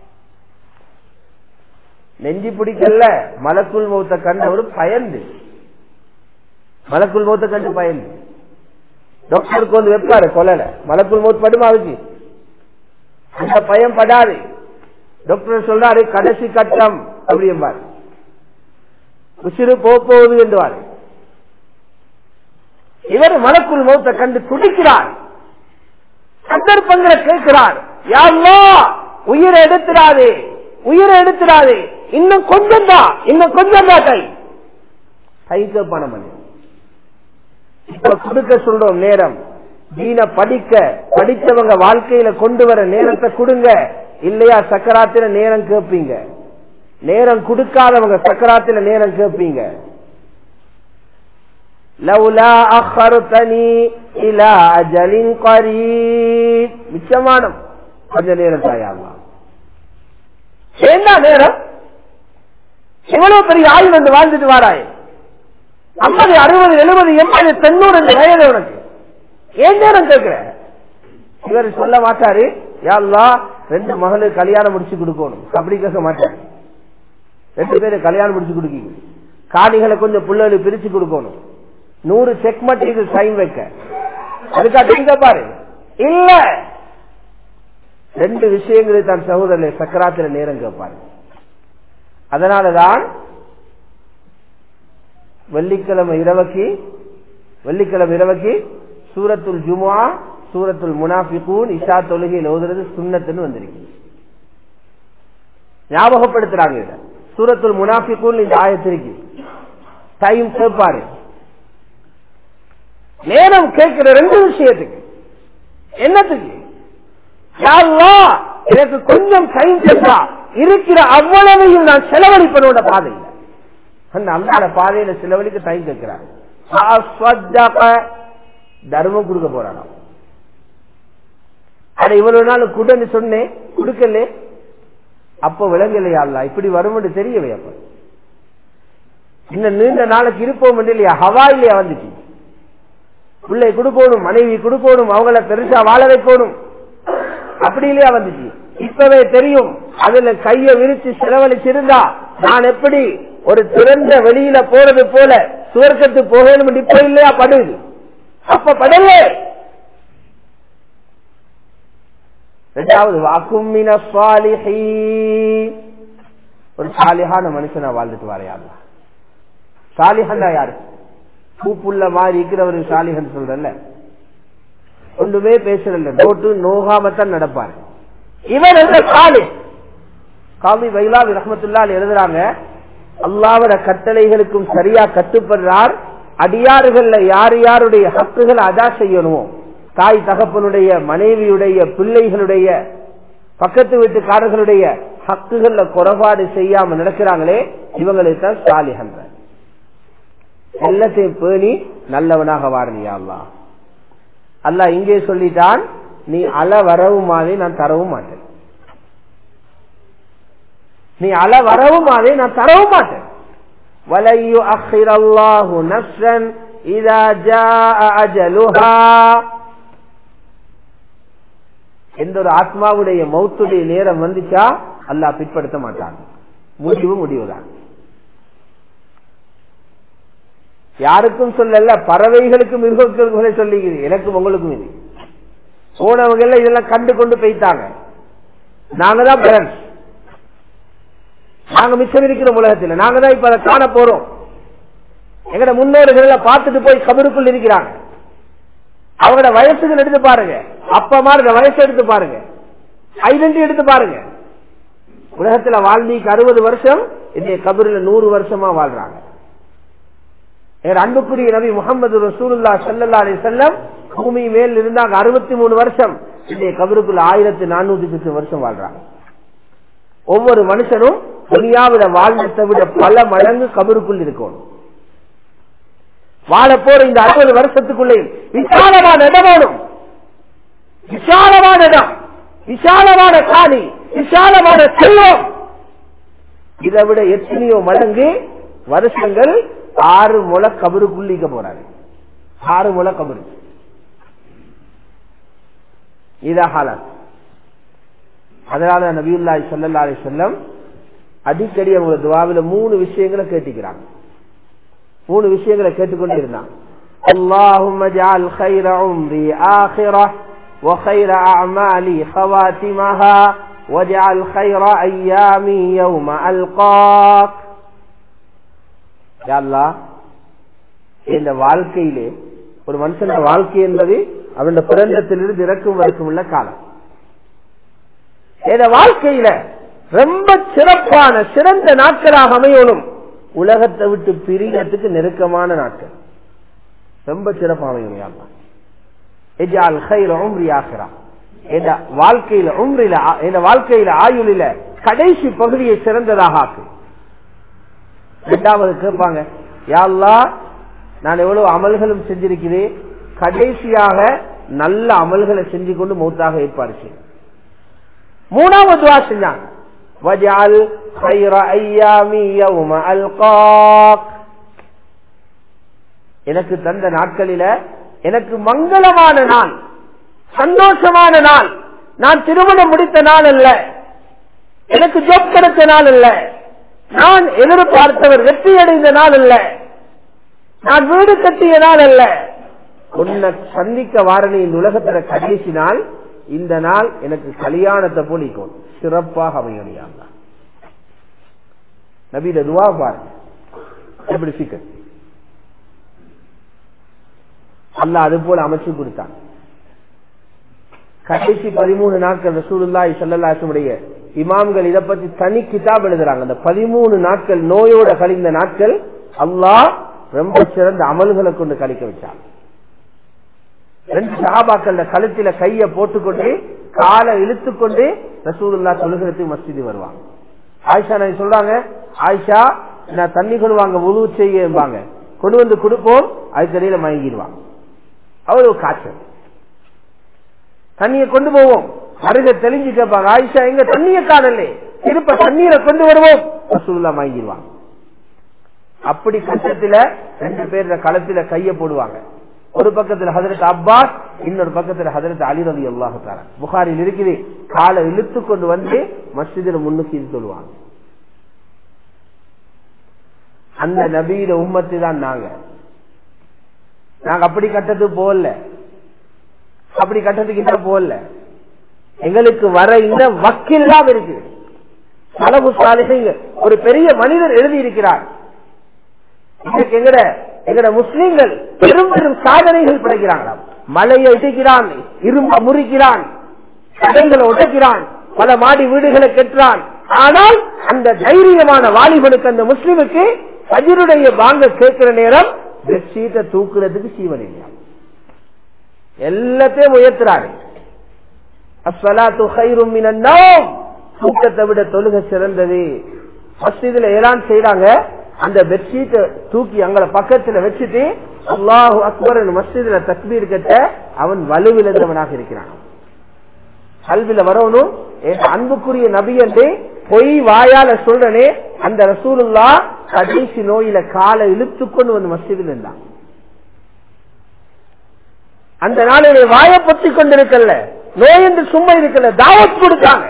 நெஞ்சு பிடிக்கல மலக்குள் மௌத்த கண்டவர் பயந்து மலக்குள் மௌத்த கண்டு பயந்து டாக்டருக்கு வந்து வைப்பாரு கொல்லல மலக்குள் மௌத் படுமா அதுக்கு அந்த பயம் படாது டாக்டர் சொல்றாரு கடைசி கட்டம் அப்படிம்பாரு உசிறு போகுது என்றுவார் இவர் மனக்குள் மௌத்த கண்டு துடிக்கிறார் சந்தர்ப்பங்களை கேட்கிறார் யாருலோ உயிரை எடுத்துடாதே உயிரை எடுத்துடாதே இன்னும் கொஞ்சம் தான் இன்னும் கொஞ்சம் தான் கை கைக்கு பணம் பண்ணு இப்ப கொடுக்க சொல்றோம் நேரம் தீன படிக்க படித்தவங்க வாழ்க்கையில கொண்டு வர நேரத்தை கொடுங்க இல்லையா சக்கராத்திர நேரம் கேட்பீங்க நேரம் கொடுக்காதவங்க சக்கராத்துல நேரம் கேட்பீங்க லவ்லா அஹர்தனி இலா அஜலின் கரீப் மிச்சமானம் கொஞ்ச நேரம் தாயாங்களா ஏண்டா நேரம் எவ்வளவு பெரிய ஆயுள் வந்து வாழ்ந்துட்டு வாராய் ஐம்பது அறுபது எழுபது எண்பது தொண்ணூறு வயது உனக்கு ஏன் நேரம் கேட்கிற இவர் சொல்ல மாட்டாரு யாருலா ரெண்டு மகளுக்கு கல்யாணம் முடிச்சு கொடுக்கணும் அப்படி கேட்க மாட்டாரு ரெண்டு பேரு கல்யாணம் முடிச்சு கொடுக்கீங்க காணிகளை கொஞ்சம் பிள்ளைகளுக்கு பிரிச்சு கொடுக்கணும் நூறு செக் மட்டும் சைன் வைக்க அதுக்காக பாரு இல்ல ரெண்டு விஷயங்களை தான் சகோதரர் சக்கராத்திர நேரம் கேட்பாரு அதனாலதான் வெள்ளிக்கிழமை இரவுக்கு வெள்ளிக்கிழமை இரவுக்கு சூரத்துல் ஜுமா சூரத்துல் முனாஃபிகூன் இஷா தொழுகையில் ஓதுறது சுண்ணத்துன்னு வந்திருக்கு ஞாபகப்படுத்துறாங்க இத சூரத்துல் முனாஃபிகூன் இந்த ஆயத்திற்கு டைம் கேட்பாரு நேரம் கேட்கிற ரெண்டு விஷயத்துக்கு என்னத்துக்கு எனக்கு கொஞ்சம் டைம் கேட்டா இருக்கிற அவ்வளவையும் நான் செலவழிப்பனோட பாதையில் அந்த அல்லாத பாதையில செலவழிக்க டைம் கேட்கிறார் தர்மம் கொடுக்க போறானா அட இவ்வளவு நாள் குடன்னு சொன்னேன் கொடுக்கல அப்ப விளங்கலையா அல்ல இப்படி வரும் தெரியவே அப்ப இன்னும் நீண்ட நாளைக்கு இருப்போம் இல்லையா ஹவா இல்லையா வந்துச்சு பிள்ளை கொடுக்கணும் மனைவி கொடுக்கணும் அவங்கள பெருசா வாழ வைக்கணும் அப்படி இல்லையா வந்துச்சு இப்பவே தெரியும் அதுல கைய விரிச்சு செலவழிச்சிருந்தா நான் எப்படி ஒரு திறந்த வெளியில போறது போல சுவர்க்கத்து போகணும் இப்ப இல்லையா படுது அப்ப படல இரண்டாவது வாக்கும் ஒரு சாலிகான மனுஷனா வாழ்ந்துட்டு வரையாங்க சாலிகண்டா யாரு பூப்புள்ள மாதிரி இருக்கிறவர் சாலிகன் சொல்றல ஒன்றுமே பேசுறல நோட்டு நோகாமத்தான் நடப்பாரு இவர் என்ற சாலி காமி வைலாவி ரஹமத்துல்லா எழுதுறாங்க அல்லாவோட கட்டளைகளுக்கும் சரியா கட்டுப்படுறார் அடியாறுகள்ல யார் யாருடைய ஹக்குகளை அதா செய்யணுமோ தாய் தகப்பனுடைய மனைவியுடைய பிள்ளைகளுடைய பக்கத்து வீட்டுக்காரர்களுடைய ஹக்குகள்ல குறைபாடு செய்யாம நடக்கிறாங்களே இவங்களை தான் சாலிகன்ற எல்லாத்தையும் பேணி நல்லவனாக வாரணியா அல்லா அல்லா இங்கே சொல்லிட்டான் நீ அல வரவும் மாதிரி நான் தரவும் மாட்டேன் நீ அல வரவும் மாதிரி நான் தரவும் மாட்டேன் வலையு அல்லாஹு நஃப்சன் இதா ஜாஅ அஜலுஹா எந்த ஒரு ஆத்மாவுடைய மௌத்துடைய நேரம் வந்துச்சா அல்லாஹ் பிற்படுத்த மாட்டான் முடிவு முடிவுதான் யாருக்கும் சொல்லல பறவைகளுக்கு மிருகங்களை சொல்லிக்குது எனக்கும் உங்களுக்கும் இது போனவங்க எல்லாம் இதெல்லாம் கண்டு கொண்டு போயிட்டாங்க நாங்க தான் பேரண்ட்ஸ் நாங்க மிச்சம் இருக்கிற உலகத்தில் நாங்க தான் இப்ப அதை காண போறோம் எங்கட முன்னோர்கள் பார்த்துட்டு போய் கபருக்குள் இருக்கிறாங்க அவங்களோட வயசுகள் எடுத்து பாருங்க அப்பா மாதிரி வயசு எடுத்து பாருங்க ஐடென்டி எடுத்து பாருங்க உலகத்துல வாழ்ந்தீக்கு அறுபது வருஷம் இந்த கபரில் நூறு வருஷமா வாழ்றாங்க அன்புக்குரிய நபி முகமது ரசூலுல்லா சல்லா அலி செல்லம் பூமி மேல் இருந்தாங்க அறுபத்தி மூணு வருஷம் இந்த கபருக்குள்ள ஆயிரத்தி நானூத்தி பத்து வருஷம் வாழ்றாங்க ஒவ்வொரு மனுஷனும் துனியாவில வாழ்ந்ததை விட பல மடங்கு கபருக்குள் இருக்கணும் வாழ போற இந்த அறுபது வருஷத்துக்குள்ளே விசாலமான இடம் வேணும் விசாலமான இடம் விசாலமான காணி விசாலமான செல்வம் இதை விட எத்தனையோ மடங்கு வருஷங்கள் ஆறு முளை கபருக்குள்ளிக்க போறாரு ஆறு முளை கபரு இதாக அதனால நபியுல்லாய் சொல்லல்லா அலி சொல்லம் அடிக்கடி அவங்க துவாவில மூணு விஷயங்களை கேட்டுக்கிறாங்க மூணு விஷயங்களை கேட்டுக்கொண்டு இருந்தான் اللهم اجعل خير عمري آخرة وخير أعمالي خواتمها واجعل خير أيامي يوم ألقاك இந்த வாழ்க்கையிலே ஒரு மனுஷன் வாழ்க்கை என்பது அவன் பிறந்தத்திலிருந்து இறக்கும் வரைக்கும் உள்ள காலம் இந்த வாழ்க்கையில ரொம்ப சிறப்பான சிறந்த நாட்களாக அமையணும் உலகத்தை விட்டு பிரியறதுக்கு நெருக்கமான நாட்கள் ரொம்ப சிறப்பாக அமையணும் வாழ்க்கையில உம்ரில இந்த வாழ்க்கையில ஆயுளில கடைசி பகுதியை சிறந்ததாக ஆக்கு இரண்டாவது கேட்பாங்க யாழ்லா நான் எவ்வளவு அமல்களும் செஞ்சிருக்கிறேன் கடைசியாக நல்ல அமல்களை செஞ்சு கொண்டு மௌத்தாக ஏற்பாடு செய்யும் மூணாவது துவா செஞ்சாங்க வஜால் خير ايامي يوم القاك எனக்கு தந்த நாட்களில எனக்கு மங்களமான நாள் சந்தோஷமான நாள் நான் திருமணம் முடித்த நாள் அல்ல எனக்கு ஜோப் கிடைத்த நாள் அல்ல நான் எதிர்பார்த்தவர் வெற்றி அடைந்த நாள் அல்ல நான் வீடு கட்டிய நாள் அல்ல உன்னை சந்திக்க வாரணி இந்த உலகத்துல கடைசி நாள் இந்த நாள் எனக்கு கல்யாணத்தை போலிக்கும் சிறப்பாக அமையும் நபீத துவா பாருங்க எப்படி சீக்கிரம் அல்ல அது போல அமைச்சு கொடுத்தான் கடைசி பதிமூணு நாட்கள் ரசூலுல்லாய் சல்லாசுடைய இமாம்கள் இதை பத்தி தனி கிதாப் எழுதுறாங்க அந்த பதிமூணு நாட்கள் நோயோட கழிந்த நாட்கள் அல்லாஹ் ரொம்ப சிறந்த அமல்களை கொண்டு கழிக்க வச்சான் ரெண்டு சஹாபாக்கள் கழுத்தில கைய போட்டுக்கொண்டு காலை இழுத்துக்கொண்டு ரசூலுல்லா தொழுகிறதுக்கு மஸ்ஜிது வருவாங்க ஆயிஷா நான் சொல்றாங்க ஆயிஷா நான் தண்ணி கொள்வாங்க உழு செய்யும்பாங்க கொண்டு வந்து கொடுப்போம் அதுக்கடியில மயங்கிடுவாங்க அவ்வளவு காய்ச்சல் தண்ணியை கொண்டு போவோம் அருக தெளிஞ்சு கேட்பாங்க ஆயிஷா எங்க தண்ணியை காணலே திருப்ப தண்ணீரை கொண்டு வருவோம் ரசூலுல்லா மயங்கிடுவாங்க அப்படி கஷ்டத்துல ரெண்டு பேர் களத்துல கைய போடுவாங்க ஒரு பக்கத்துல ஹதரத் அப்பாஸ் இன்னொரு பக்கத்துல ஹதரத் அலி ரவி அல்லாஹால புகாரில் இருக்குது காலை இழுத்து கொண்டு வந்து மஸ்ஜிதில் முன்னுக்கு சொல்லுவாங்க அந்த நபீர உம்மத்து தான் நாங்க நாங்க அப்படி கட்டது போல அப்படி கட்டத்துக்கு இன்னும் போல எங்களுக்கு வர இந்த வக்கில்லாம் இருக்கு சலபு சாலிசைங்க ஒரு பெரிய மனிதர் எழுதி இருக்கிறார் இன்னைக்கு எங்கட எங்கட முஸ்லீம்கள் பெரும் பெரும் சாதனைகள் படைக்கிறாங்களாம் மலையை இடிக்கிறான் இரும்ப முறிக்கிறான் கடைகளை உடைக்கிறான் பல மாடி வீடுகளை கெட்டுறான் ஆனால் அந்த தைரியமான வாலிபனுக்கு அந்த முஸ்லிமுக்கு அஜருடைய வாங்க கேட்கிற நேரம் பெட்ஷீட்டை தூக்குறதுக்கு சீவன் இல்லையா எல்லாத்தையும் உயர்த்துறாரு அஸ்வலாத்து ஹைரும் மினன்னோம் தூக்கத்தை விட தொழுக சிறந்தது மஸ்ஜிதுல ஏலான் செய்யறாங்க அந்த பெட்ஷீட்டை தூக்கி அங்கள பக்கத்துல வச்சுட்டு அல்லாஹு அக்பர் மஸ்ஜிதுல தக்பீர் கட்ட அவன் வலுவிழந்தவனாக இருக்கிறான் கல்வில வரணும் அன்புக்குரிய நபி என்று பொய் வாயால சொல்றனே அந்த ரசூலுல்லா கடைசி நோயில காலை இழுத்து கொண்டு வந்து மஸ்ஜிதில் இருந்தான் அந்த நாளிலே வாயை பற்றி கொண்டிருக்கல நோய் என்று சும்மா இருக்கல தாவத் கொடுத்தாங்க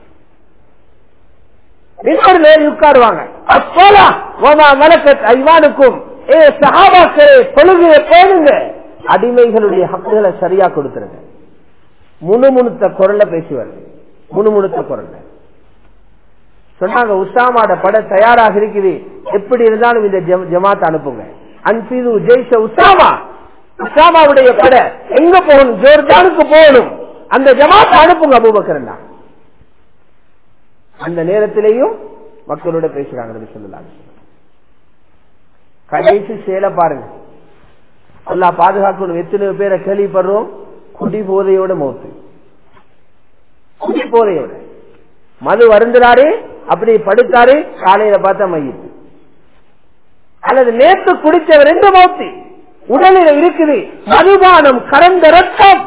உட்காருவாங்க அப்போலா ஓமா மலக்கத் ஐவானுக்கும் ஏ சகாபாக்களே தொழுகைய போடுங்க அடிமைகளுடைய ஹக்குகளை சரியா கொடுத்துருங்க முணுமுணுத்த குரல்ல பேசுவார் முணுமுணுத்த குரல்ல சொன்னாங்க உசாமாட பட தயாராக இருக்குது எப்படி இருந்தாலும் இந்த ஜமாத் அனுப்புங்க அன்பீது ஜெய்ஷ உசாமா உசாமாவுடைய பட எங்க போகணும் ஜோர்தானுக்கு போகணும் அந்த ஜமாத்தை அனுப்புங்க அபூபக்கரண்டா அந்த நேரத்திலேயும் மக்களோட பேசுறாங்க சொல்லலாம் கடைசி சேல பாருங்க அல்லா பாதுகாக்கணும் எத்தனை பேரை கேள்விப்படுறோம் குடி போதையோட மௌத்து குடி போதையோட மது வருந்துறாரு அப்படி படுத்தாரு காலையில பார்த்தா மையத்து அல்லது நேற்று குடித்தவர் எந்த மௌத்து உடலில் இருக்குது மதுபானம் கலந்த ரத்தம்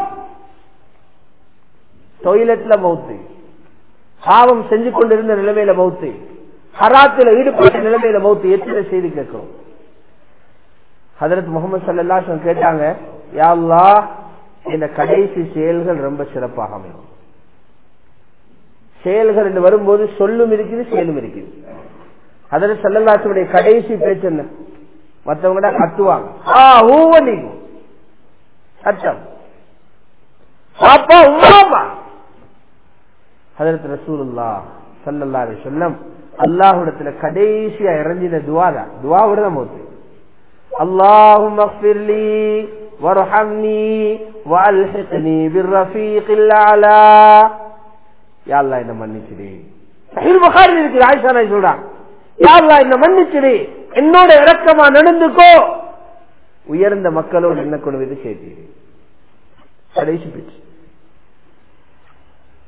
டொய்லெட்ல மௌத்து பாவம் செஞ்சு கொண்டிருந்த நிலைமையில மௌத்து ஹராத்துல ஈடுபட்ட நிலைமையில மௌத்து எத்தனை செய்தி கேட்கிறோம் ஹதரத் முகமது சல்லாசம் கேட்டாங்க யாழ்லா இந்த கடைசி செயல்கள் ரொம்ப சிறப்பாக அமையும் செயல்கள் என்று வரும்போது சொல்லும் இருக்குது செயலும் இருக்குது அதில் செல்லல்லாசுடைய கடைசி பேச்சு என்ன மற்றவங்க கத்துவாங்க ஆ ஊவ நீங்க சட்டம் பாப்பா உமாப்பா அதற்கு ரசூலுல்லா சல்லல்லா சொல்லம் அல்லாஹுடத்துல கடைசியா இறஞ்சின துவாதான் துவாவோட தான் மௌத்து اللهم اغفر لي وارحمني والحقني بالرفيق الاعلى يا الله என்ன மன்னிச்சிடு சஹீல் புகாரில் இருக்கு ஆயிஷா நாய் சொல்றான் யா அல்லாஹ் என்ன மன்னிச்சிடு என்னோட இரக்கமா நடந்துக்கோ உயர்ந்த மக்களோடு என்ன கொள்வது சேர்த்தீரு கடைசி பேச்சு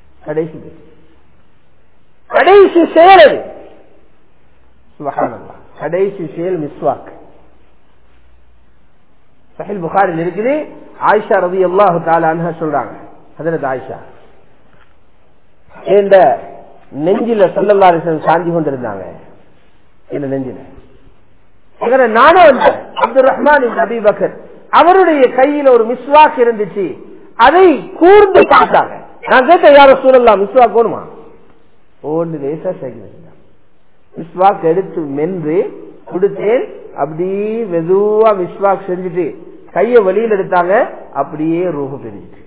கடைசி பேச்சு கடைசி செயல் சுபஹானல்லாஹ் கடைசி செயல் மிஸ்வாக் சஹில் புகாரில் இருக்குது ஆயிஷா ரவி அல்லாஹு தாலா சொல்றாங்க ஹதரத் ஆயிஷா இந்த நெஞ்சில சொல்லல்லாரிசன் சாஞ்சி கொண்டிருந்தாங்க இந்த நெஞ்சில இவரை நானும் வந்தேன் அப்துல் ரஹ்மான் நபி பக்கர் அவருடைய கையில ஒரு மிஸ்வாக் இருந்துச்சு அதை கூர்ந்து பார்த்தாங்க நான் கேட்ட யார சூழலாம் மிஸ்வாக் போணுமா ஓன்னு லேசா சேர்க்கிறேன் மிஸ்வாக் எடுத்து மென்று கொடுத்தேன் அப்படியே மெதுவா மிஸ்வாக் செஞ்சுட்டு கைய வெளியில் எடுத்தாங்க அப்படியே ரூபு பிரிஞ்சிட்டு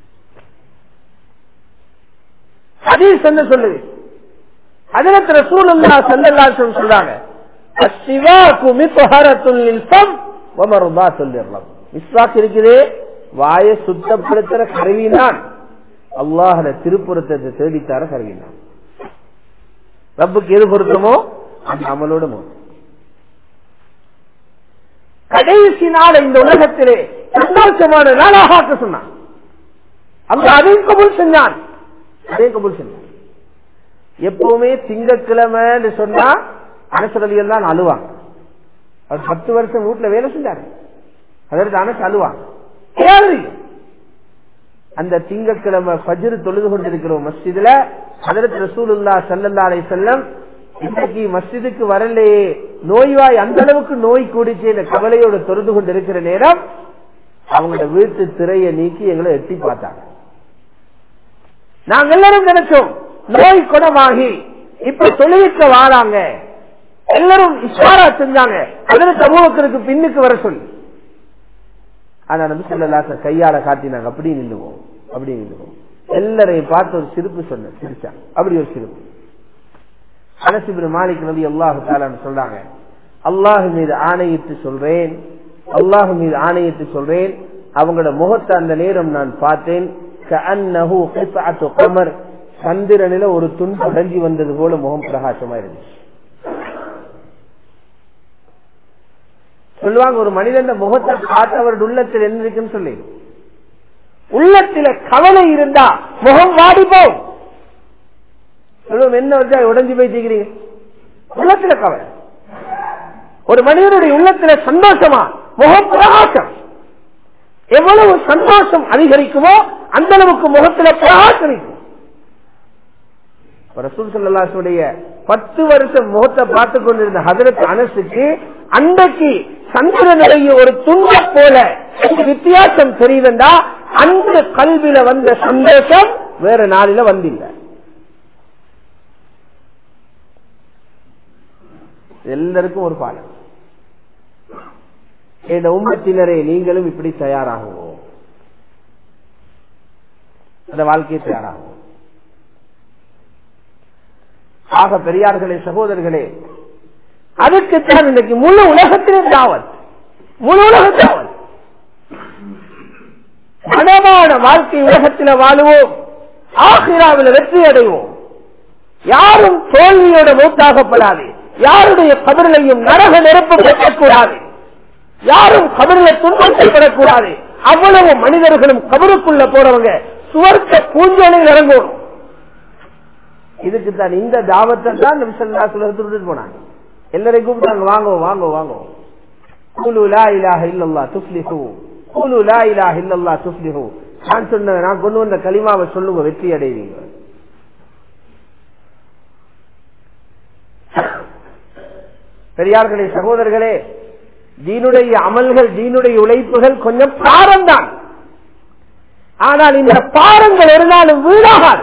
ஹதீஸ் என்ன சொல்லுது அதிலத்துல ரசூலுல்லா ஸல்லல்லாஹு அலைஹி சொல்றாங்க அஸ்ஸிவாக்கு மித்ஹரத்துல் லில்ஃபம் வ மர்தாத்துல் லிர்ரப் மிஸ்வாக் இருக்குது வாயை சுத்தப்படுத்துற கருவினான் அல்லாஹ்ல திருப்புறத்தை தேடித்தார கருவினான் ரப்புக்கு எது பொருத்தமோ அந்த அமலோட மோதும் கடைசி நாள் இந்த உலகத்திலே சந்தோஷமான நாளாக ஆக்க சொன்னான் அங்க அதையும் கபூல் செஞ்சான் அதையும் கபூல் செஞ்சான் எப்பவுமே திங்கக்கிழமைன்னு சொன்னா அனசரலி எல்லாம் அழுவாங்க அவர் பத்து வருஷம் வீட்டுல வேலை செஞ்சாரு அதற்கு அனசு அழுவாங்க கேள்வி அந்த திங்கக்கிழமை பஜ்ரு தொழுது கொண்டிருக்கிறோம் மஸ்ஜிதுல அதற்கு ரசூலுல்லா சல்லல்லா அலை செல்லம் இன்னைக்கு மஸ்ஜிதுக்கு வரலையே நோய்வாய் அந்த அளவுக்கு நோய் கூடிச்சு இந்த கவலையோடு தொழுது கொண்டிருக்கிற நேரம் அவங்களோட வீட்டு திரையை நீக்கி எங்களை எட்டி பார்த்தாங்க நாங்க எல்லாரும் நினைச்சோம் நோய் குணமாகி இப்ப தொழிலுக்கு வாராங்க எல்லாரும் இஷாரா செஞ்சாங்க அதில் சமூகத்திற்கு பின்னுக்கு வர சொல்லி ஆனா நபி சொல்லலாச கையால காட்டினாங்க அப்படி நில்லுவோம் அப்படி நில்லுவோம் எல்லாரையும் பார்த்து ஒரு சிரிப்பு சொன்ன சிரிச்சாங்க அப்படி ஒரு சிரிப்பு அனசிபின் மாலிக் நபி அல்லாஹு தாலான்னு சொல்றாங்க அல்லாஹு மீது ஆணையிட்டு சொல்றேன் அல்லாஹு மீது ஆணையிட்டு சொல்றேன் அவங்களோட முகத்தை அந்த நேரம் நான் பார்த்தேன் கமர் சந்திரனில ஒரு துண்டு அடைஞ்சி வந்தது போல முகம் பிரகாசமா இருந்துச்சு சொல்லுவாங்க ஒரு மனிதன் முகத்தை காட்டவருடைய உள்ளத்தில் என்ன இருக்குன்னு சொல்லி உள்ளத்தில கவலை இருந்தா முகம் வாடிப்போம் சொல்லுவோம் என்ன வச்சா உடஞ்சி போய் தீக்கிறீங்க உள்ளத்துல கவலை ஒரு மனிதனுடைய உள்ளத்துல சந்தோஷமா முகம் பிரகாசம் எவ்வளவு சந்தோஷம் அதிகரிக்குமோ அந்த அளவுக்கு முகத்துல பிரகாசம் இருக்கும் ரசூல் சல்லாசுடைய பத்து வருஷம் முகத்தை பார்த்து கொண்டிருந்த ஹதரத் அனசுக்கு அன்றைக்கு சந்திரனுடைய ஒரு துண்ட போல வித்தியாசம் தெரியுதுண்டா அந்த கல்வியில வந்த சந்தோஷம் வேற நாளில வந்தில்லை எல்லாருக்கும் ஒரு பாடம் இந்த உம்மத்தினரே நீங்களும் இப்படி தயாராகுவோம் அந்த வாழ்க்கையை தயாராகுவோம் ஆக பெரியார்களே சகோதரர்களே அதுக்குத்தான் இன்னைக்கு முழு உலகத்திலே தாவத் முழு உலக தாவத் மனமான வாழ்க்கை உலகத்தில் வாழுவோம் ஆசிராவில் வெற்றி அடைவோம் யாரும் தோல்வியோட மூத்தாகப்படாது யாருடைய கபரிலையும் நரக நெருப்பு பெற்றக்கூடாது யாரும் கபரில துன்பப்படக்கூடாது அவ்வளவு மனிதர்களும் கபருக்குள்ள போறவங்க சுவர்க்க பூஞ்சோலையில் இறங்கணும் இதுக்கு தான் இந்த தாவத்தை தான் நிமிஷம் சுலகத்துட்டு போனாங்க எல்லாரையும் கூப்பிட்டாங்க வாங்கோ வாங்கோ வாங்கோ கூலு லா இலாஹ இல்லல்லா துஃப்லிஹு கூலு லா இலாஹ இல்லல்லா துஃப்லிஹு நான் சொன்ன நான் கொண்டு வந்த களிமாவை சொல்லுங்க வெற்றி அடைவீங்க பெரியார்களே சகோதரர்களே தீனுடைய அமல்கள் தீனுடைய உழைப்புகள் கொஞ்சம் பாரம்தான் ஆனால் இந்த பாரங்கள் ஒரு நாளும் வீணாகாது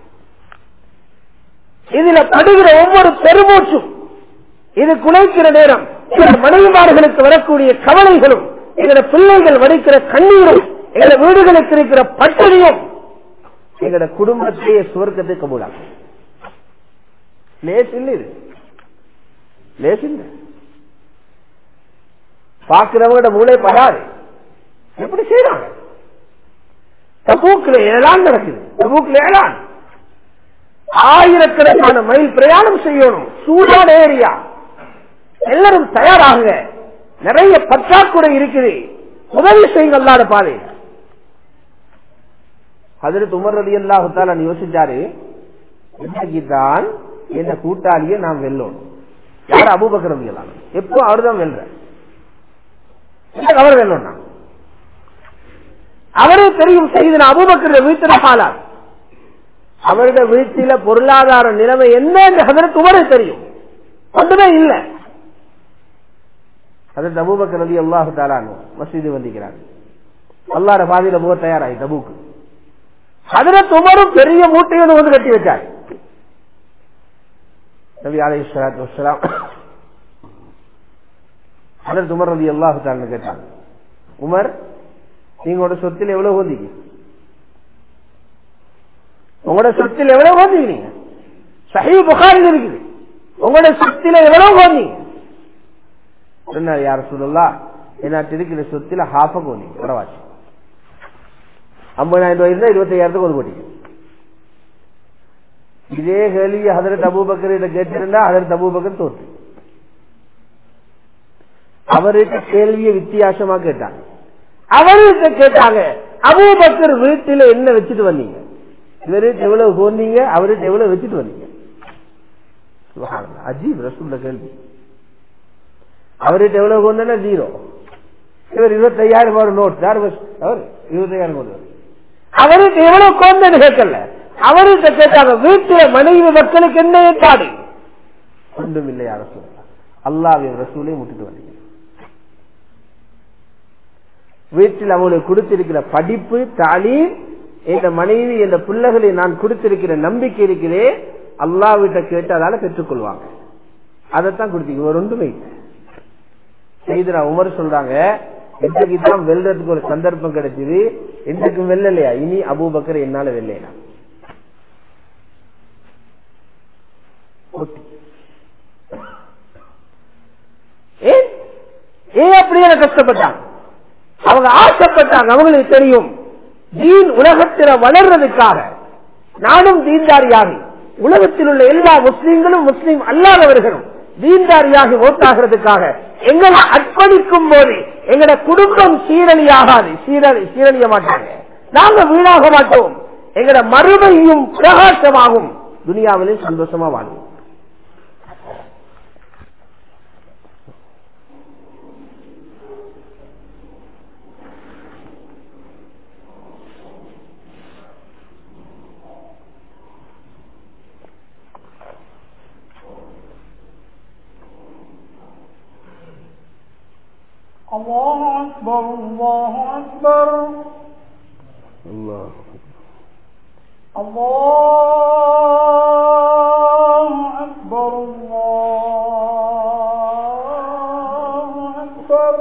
இதுல படுகிற ஒவ்வொரு பெருமூச்சும் இது குலைக்கிற நேரம் மனைவிமார்களுக்கு வரக்கூடிய கவலைகளும் எங்களோட பிள்ளைகள் வடிக்கிற கண்ணீரும் எங்களோட வீடுகளுக்கு இருக்கிற பட்டினியும் எங்களோட குடும்பத்தையே சுவர்க்கத்தை கபூலாகும் லேஸ் இல்லை இது லேஸ் இல்லை பார்க்கிறவங்களோட மூளை படாது எப்படி செய்யறாங்க தபூக்கில் ஏழான் நடக்குது தபூக்கில் ஏழான் ஆயிரக்கணக்கான மைல் பிரயாணம் செய்யணும் சூடான ஏரியா எல்லாரும் தயாராகுங்க நிறைய பற்றாக்குறை இருக்குது உதவி செய்யுங்க அல்லாத பாதை அதற்கு உமர் அலி அல்லாஹால யோசிச்சாரு இன்னைக்கு தான் எந்த கூட்டாளியை நாம் வெல்லணும் யார் அபூபக்கர் ரலியல்லாஹு அன்ஹு. எப்போ அவர் தான் வெல்ற அவர் வெல்லணும்னா அவரே தெரியும் செய்து அபூபக்கர் வீட்டில் ஹாலார் அவருடைய வீட்டில பொருளாதார நிலைமை என்ன என்று ஹதரத் உமரே தெரியும் ஒன்றுமே இல்லை அதற்கு அபூபக்கர் ரதி அல்லாஹு தாலானு மசீது வந்திக்கிறாங்க அல்லாட பாதையில போக தயாராகி தபூக்கு ஹதரத் உமரும் பெரிய மூட்டையோடு வந்து கட்டி வச்சார் நபி அலை சலாத்து வசலாம் ஹதரத் உமர் ரதி அல்லாஹு தாலான்னு கேட்டாங்க உமர் நீங்களோட சொத்தில் எவ்வளவு ஓந்திங்க உங்களோட சொத்தில் எவ்வளவு ஓந்தீங்க நீங்க சஹீ புகாரில் இருக்குது உங்களோட சொத்தில எவ்வளவு ஓந்தீங்க சொன்னார் யார சொல்லலாம் என்னாட்டு இருக்கிற சொத்துல ஹாஃப கோனி கடவாச்சு ஐம்பதாயிரம் ரூபாய் இருந்தா இருபத்தையாயிரத்துக்கு ஒரு போட்டீங்க இதே கேள்வி ஹதரத் அபூபக்கர் கேட்டிருந்தா ஹதரத் அபூபக்கர் தோற்று அவருக்கு கேள்வியை வித்தியாசமா கேட்டாங்க அவர்கிட்ட கேட்டாங்க அபூபக்கர் வீட்டில என்ன வச்சுட்டு வந்தீங்க இவருக்கு எவ்வளவு கோந்தீங்க அவருக்கு எவ்வளவு வச்சுட்டு வந்தீங்க சுப்ஹானல்லாஹ். அஜீப் ரசூல்ல கேள்வி அவர்கிட்ட எவ்வளவு கொண்டா ஜீரோ இவர் இருபத்தையாயிரம் ஒரு நோட் யார் பஸ்? அவர் இருபத்தையாயிரம் கொண்டு அவருக்கு எவ்வளவு கொண்டன்னு கேட்கல அவர்கிட்ட கேட்டாங்க வீட்டுல மனைவி மக்களுக்கு என்ன ஏற்பாடு ஒன்றும் இல்லை யார சொல்ல அல்லாவின் ரசூலை முட்டுட்டு வந்தீங்க வீட்டில் அவங்களுக்கு கொடுத்திருக்கிற படிப்பு தாலீம் இந்த மனைவி இந்த பிள்ளைகளை நான் கொடுத்திருக்கிற நம்பிக்கை இருக்கிறே அல்லாவிட்ட கேட்டு அதால பெற்றுக்கொள்வாங்க அதைத்தான் கொடுத்தீங்க ஒரு ஒன்றுமே இல்லை. செய்தினா உமர் சொல்றாங்க இன்றைக்கு தான் வெல்றதுக்கு ஒரு சந்தர்ப்பம் கிடைச்சது இன்றைக்கு வெல்லலையா இனி அபூபக்கர் என்னால வெல்லையா ஏன் ஏன் அப்படியே கஷ்டப்பட்டாங்க அவங்க ஆசைப்பட்டாங்க அவங்களுக்கு தெரியும் தீன் உலகத்தில வளர்றதுக்காக நானும் தீன்தாரியாகி உலகத்தில் உள்ள எல்லா முஸ்லீம்களும் முஸ்லீம் அல்லாதவர்களும் தீன்தாரியாகி ஓட்டாகிறதுக்காக எங்களை அர்ப்பணிக்கும் போது எங்கட குடும்பம் சீரழியாகாது சீரழி சீரழிய மாட்டாங்க நாங்க வீணாக மாட்டோம் எங்கட மறுமையும் பிரகாசமாகும் துனியாவிலே சந்தோஷமா வாழும் الله أكبر الله أكبر الله الله أكبر الله أكبر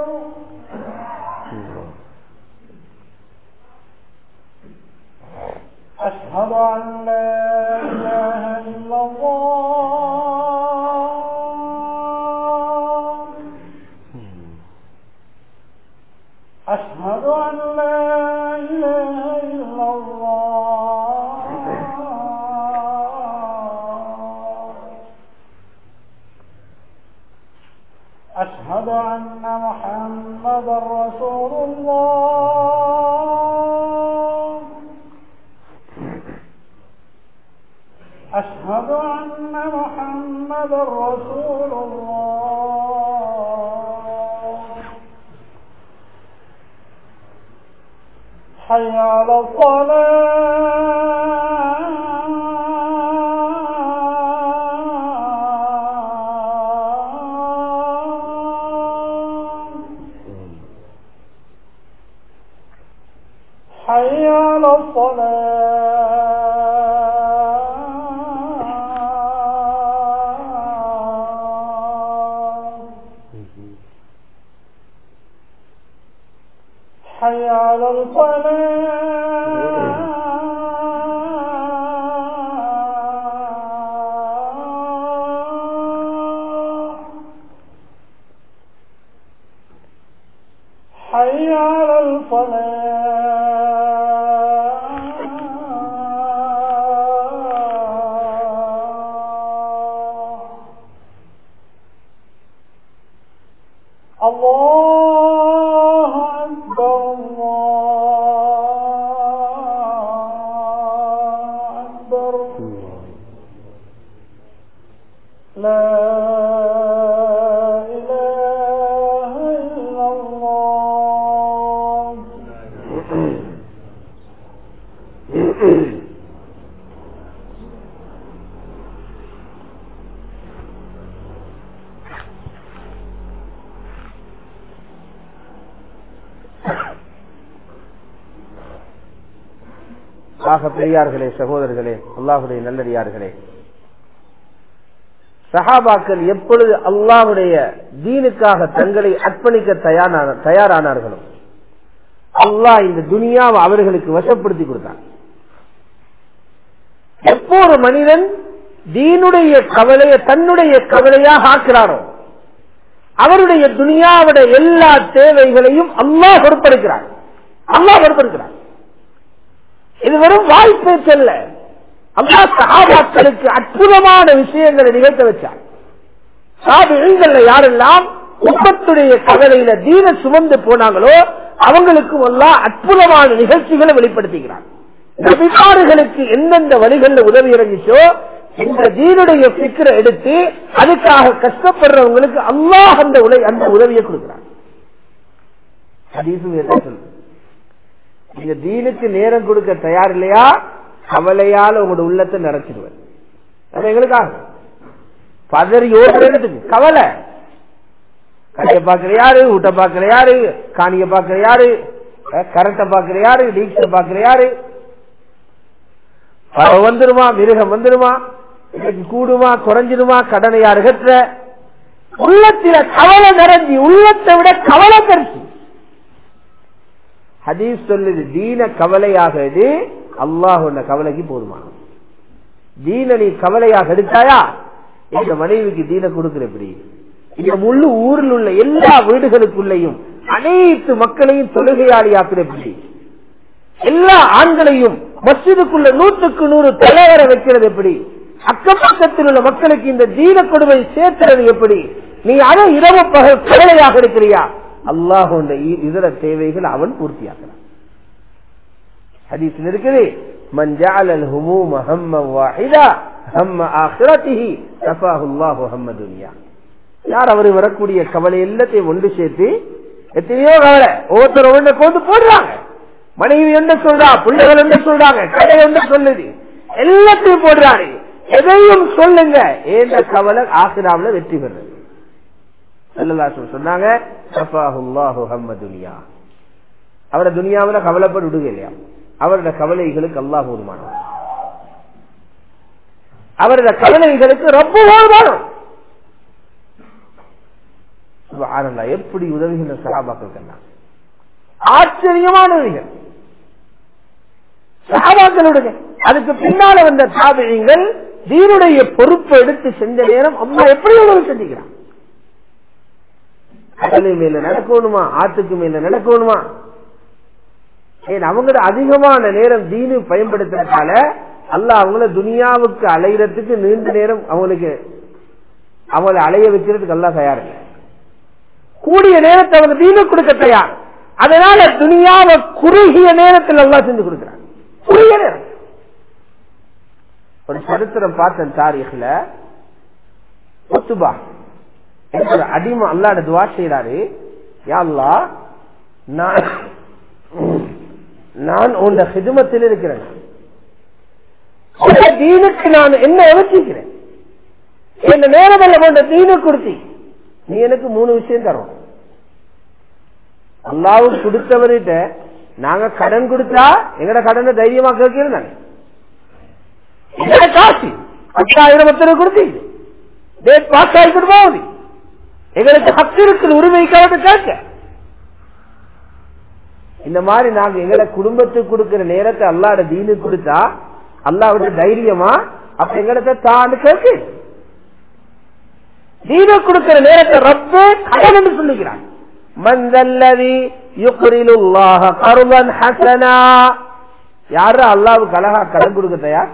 أشهد أن لا إله إلا الله أشهد أن لا إله إلا الله أشهد أن محمدا رسول الله أشهد أن محمدا رسول الله حي على الصلاة حي على الصلاة حي على الفلاح حي على الفلاح الله أكبر الله أكبر لا ஆக பெரியார்களே சகோதரர்களே அல்லாஹுடைய நல்லடியார்களே சஹாபாக்கள் எப்பொழுது அல்லாஹுடைய தீனுக்காக தங்களை அர்ப்பணிக்க தயாரான தயாரானார்களோ அல்லாஹ் இந்த துனியாவை அவர்களுக்கு வசப்படுத்தி கொடுத்தார் எப்போ ஒரு மனிதன் தீனுடைய கவலையை தன்னுடைய கவலையாக ஆக்கிறாரோ அவருடைய துனியாவுடைய எல்லா தேவைகளையும் அல்லாஹ் பொறுப்பெடுக்கிறார் அல்லாஹ் பொறுப்பெடுக்கிறார் இது வெறும் வாய்ப்பேச்சல்ல அல்லாஹ் சகாபாக்களுக்கு அற்புதமான விஷயங்களை நிகழ்த்த வச்சார் சாபிகள் யாரெல்லாம் உப்பத்துடைய கவலையில தீன சுமந்து போனாங்களோ அவங்களுக்கும் எல்லாம் அற்புதமான நிகழ்ச்சிகளை வெளிப்படுத்துகிறார் நபிமார்களுக்கு எந்தெந்த வழிகளில் உதவி இறங்கிச்சோ இந்த தீனுடைய பிக்கரை எடுத்து அதுக்காக கஷ்டப்படுறவங்களுக்கு அல்லாஹ் அந்த உலை அந்த உதவியை கொடுக்கிறார் ஹதீஸும் இதைத்தான் சொல்லுது. நீங்க தீனுக்கு நேரம் கொடுக்க தயார் இல்லையா கவலையால உங்களோட உள்ளத்தை நிறைச்சிடுவேன் அது எங்களுக்காக பதறி ஓடுறதுக்கு கவலை கடைய பாக்குற யாரு ஊட்ட பாக்குற யாரு காணிய பாக்குற யாரு கரண்ட பாக்குற யாரு டீக்ஸ பாக்குற யாரு பறவை வந்துருமா மிருகம் வந்துருமா இன்னைக்கு கூடுமா குறைஞ்சிடுமா கடனை யாரு கட்டுற உள்ளத்தில கவலை நிறைஞ்சி உள்ளத்தை விட கவலை பெருசு ஹதீஸ் சொல்லுது தீன கவலையாக எடு அல்லாஹ் உன்னை கவலைக்கு போதுமா தீன நீ கவலையாக எடுத்தாயா இந்த மனைவிக்கு தீன கொடுக்கிற எப்படி இந்த முழு ஊரில் உள்ள எல்லா வீடுகளுக்குள்ளேயும் அனைத்து மக்களையும் தொழுகையாளியாக்குற எப்படி எல்லா ஆண்களையும் மசிதுக்குள்ள நூற்றுக்கு நூறு தலைவர வைக்கிறது எப்படி அக்கம் பக்கத்தில் உள்ள மக்களுக்கு இந்த தீன கொடுமை சேர்க்கிறது எப்படி நீ அதை இரவு பகல் கவலையாக இருக்கிறியா அல்லாஹ் இதர தேவைகள் அவன் பூர்த்தியாகிறான் ஹதீஸில் இருக்குது من جعل الهموم هما واحدا هم آخرته كفاه الله هم دنيا யார் அவர் வரக்கூடிய கவலை எல்லாத்தையும் ஒன்று சேர்த்து எத்தனையோ கவலை ஒவ்வொருத்தர் ஒன்றை கொண்டு போடுறாங்க மனைவி என்ன சொல்றா பிள்ளைகள் என்ன சொல்றாங்க கடை என்ன சொல்லுது எல்லாத்தையும் போடுறாரு எதையும் சொல்லுங்க ஏந்த கவலை ஆசிராவில வெற்றி பெறுறது சொன்னாங்க அவரை துனியாவில கவலைப்பட்டு விடுக இல்லையா அவரோட கவலைகளுக்கு அல்லாஹ் போதுமானவர் அவரோட கவலைகளுக்கு ரொம்ப போதுமானம் எப்படி உதவிகின்ற சகாபாக்கள் ஆச்சரியமான உதவிகள் சகாபாக்களுடைய அதுக்கு பின்னால வந்த தாபியங்கள் தீனுடைய பொறுப்பை எடுத்து செஞ்ச நேரம் அம்மா எப்படி உதவி செஞ்சுக்கிறான் கடலை மேல நடக்கணுமா ஆத்துக்கு மேல நடக்கணுமா ஏன் அவங்கள அதிகமான நேரம் தீனு பயன்படுத்துறதுனால அல்ல அவங்கள துனியாவுக்கு அலைகிறதுக்கு நீண்ட நேரம் அவங்களுக்கு அவங்களை அலைய வைக்கிறதுக்கு எல்லாம் தயார் இல்லை கூடிய நேரத்தை அவங்க தீனு கொடுக்க தயார் அதனால துனியாவை குறுகிய நேரத்தில் எல்லாம் செஞ்சு கொடுக்கிறாங்க குறுகிய நேரம் ஒரு சரித்திரம் பார்த்தேன் தாரீഖിல ஒத்துபா அடிமை அல்லாட துவா செய்யறாரு யாழ்லா நான் நான் உண்ட ஹிதுமத்தில் இருக்கிறேன் தீனுக்கு நான் என்ன யோசிக்கிறேன் என்ன நேரமல்ல கொண்ட தீனு கொடுத்தி நீ எனக்கு மூணு விஷயம் தரோம் அல்லாவுக்கு கொடுத்தவர்கிட்ட நாங்க கடன் கொடுத்தா எங்கட கடனை தைரியமா கேட்கிறேன் காசு பத்தாயிரம் பத்து கொடுத்தீங்க டேட் பாஸ் ஆகிட்டு போகுது எங்களுக்கு ஹக்கு இருக்குது உரிமைக்காவது கேட்க இந்த மாதிரி நாங்க எங்களை குடும்பத்துக்கு கொடுக்கிற நேரத்தை அல்லாட தீனு கொடுத்தா அல்லாவோட தைரியமா அப்ப எங்களை தாண்டு கேட்கு தீன கொடுக்கிற நேரத்தை ரப்பே கடன் என்று சொல்லுகிறான் மந்தல்லதி யுக்ரிலுல்லாஹ கருதன் ஹசனா யாரு அல்லாவுக்கு அழகா கடன் கொடுக்க தயார்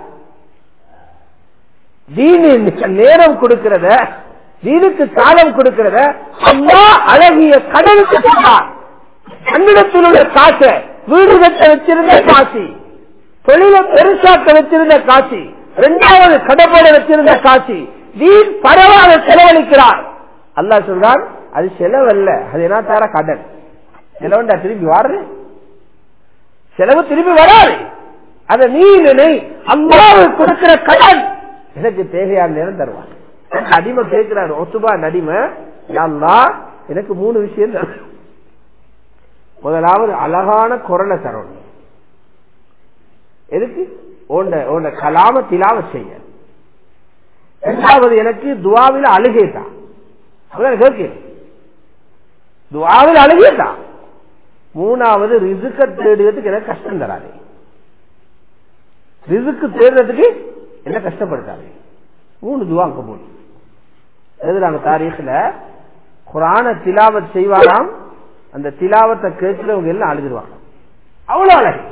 தீனு நேரம் கொடுக்கிறத தீனுக்கு காலம் கொடுக்கிறத அம்மா அழகிய கடனுக்கு சொன்னார் தன்னிடத்தில் உள்ள காசை வீடு கட்ட வச்சிருந்த காசி தொழில பெருசாக்க வச்சிருந்த காசி இரண்டாவது கடப்பட வச்சிருந்த காசி வீண் பரவாத செலவழிக்கிறார் அல்லா சொல்றான் அது செலவல்ல அது என்ன தர கடன் செலவுண்டா திரும்பி வாடுற செலவு திரும்பி வராது அத நீ நினை அம்மாவுக்கு கொடுக்கிற கடன் எனக்கு தேவையான நேரம் தருவான் அடிமை கேட்கிறாரு ஒத்துபா நடிமை யாழ்லா எனக்கு மூணு விஷயம் தரும் முதலாவது அழகான குரலை தரணும் எதுக்கு ஓண்ட ஓண்ட கலாம திலாவ செய்ய இரண்டாவது எனக்கு துவாவில் அழுகேதான் கேட்கிறேன் துவாவில் அழுகேதான் மூணாவது ரிசுக்க தேடுறதுக்கு எனக்கு கஷ்டம் தராது ரிசுக்கு தேடுறதுக்கு என்ன கஷ்டப்படுத்தாது மூணு துவா அங்க போடு எழுதுறாங்க தாரீഖില് குரான திலாவத் செய்வாராம் அந்த திலாவத்தை கேட்கிறவங்க எல்லாம் அழுதுருவாங்க அவ்வளவு அழகு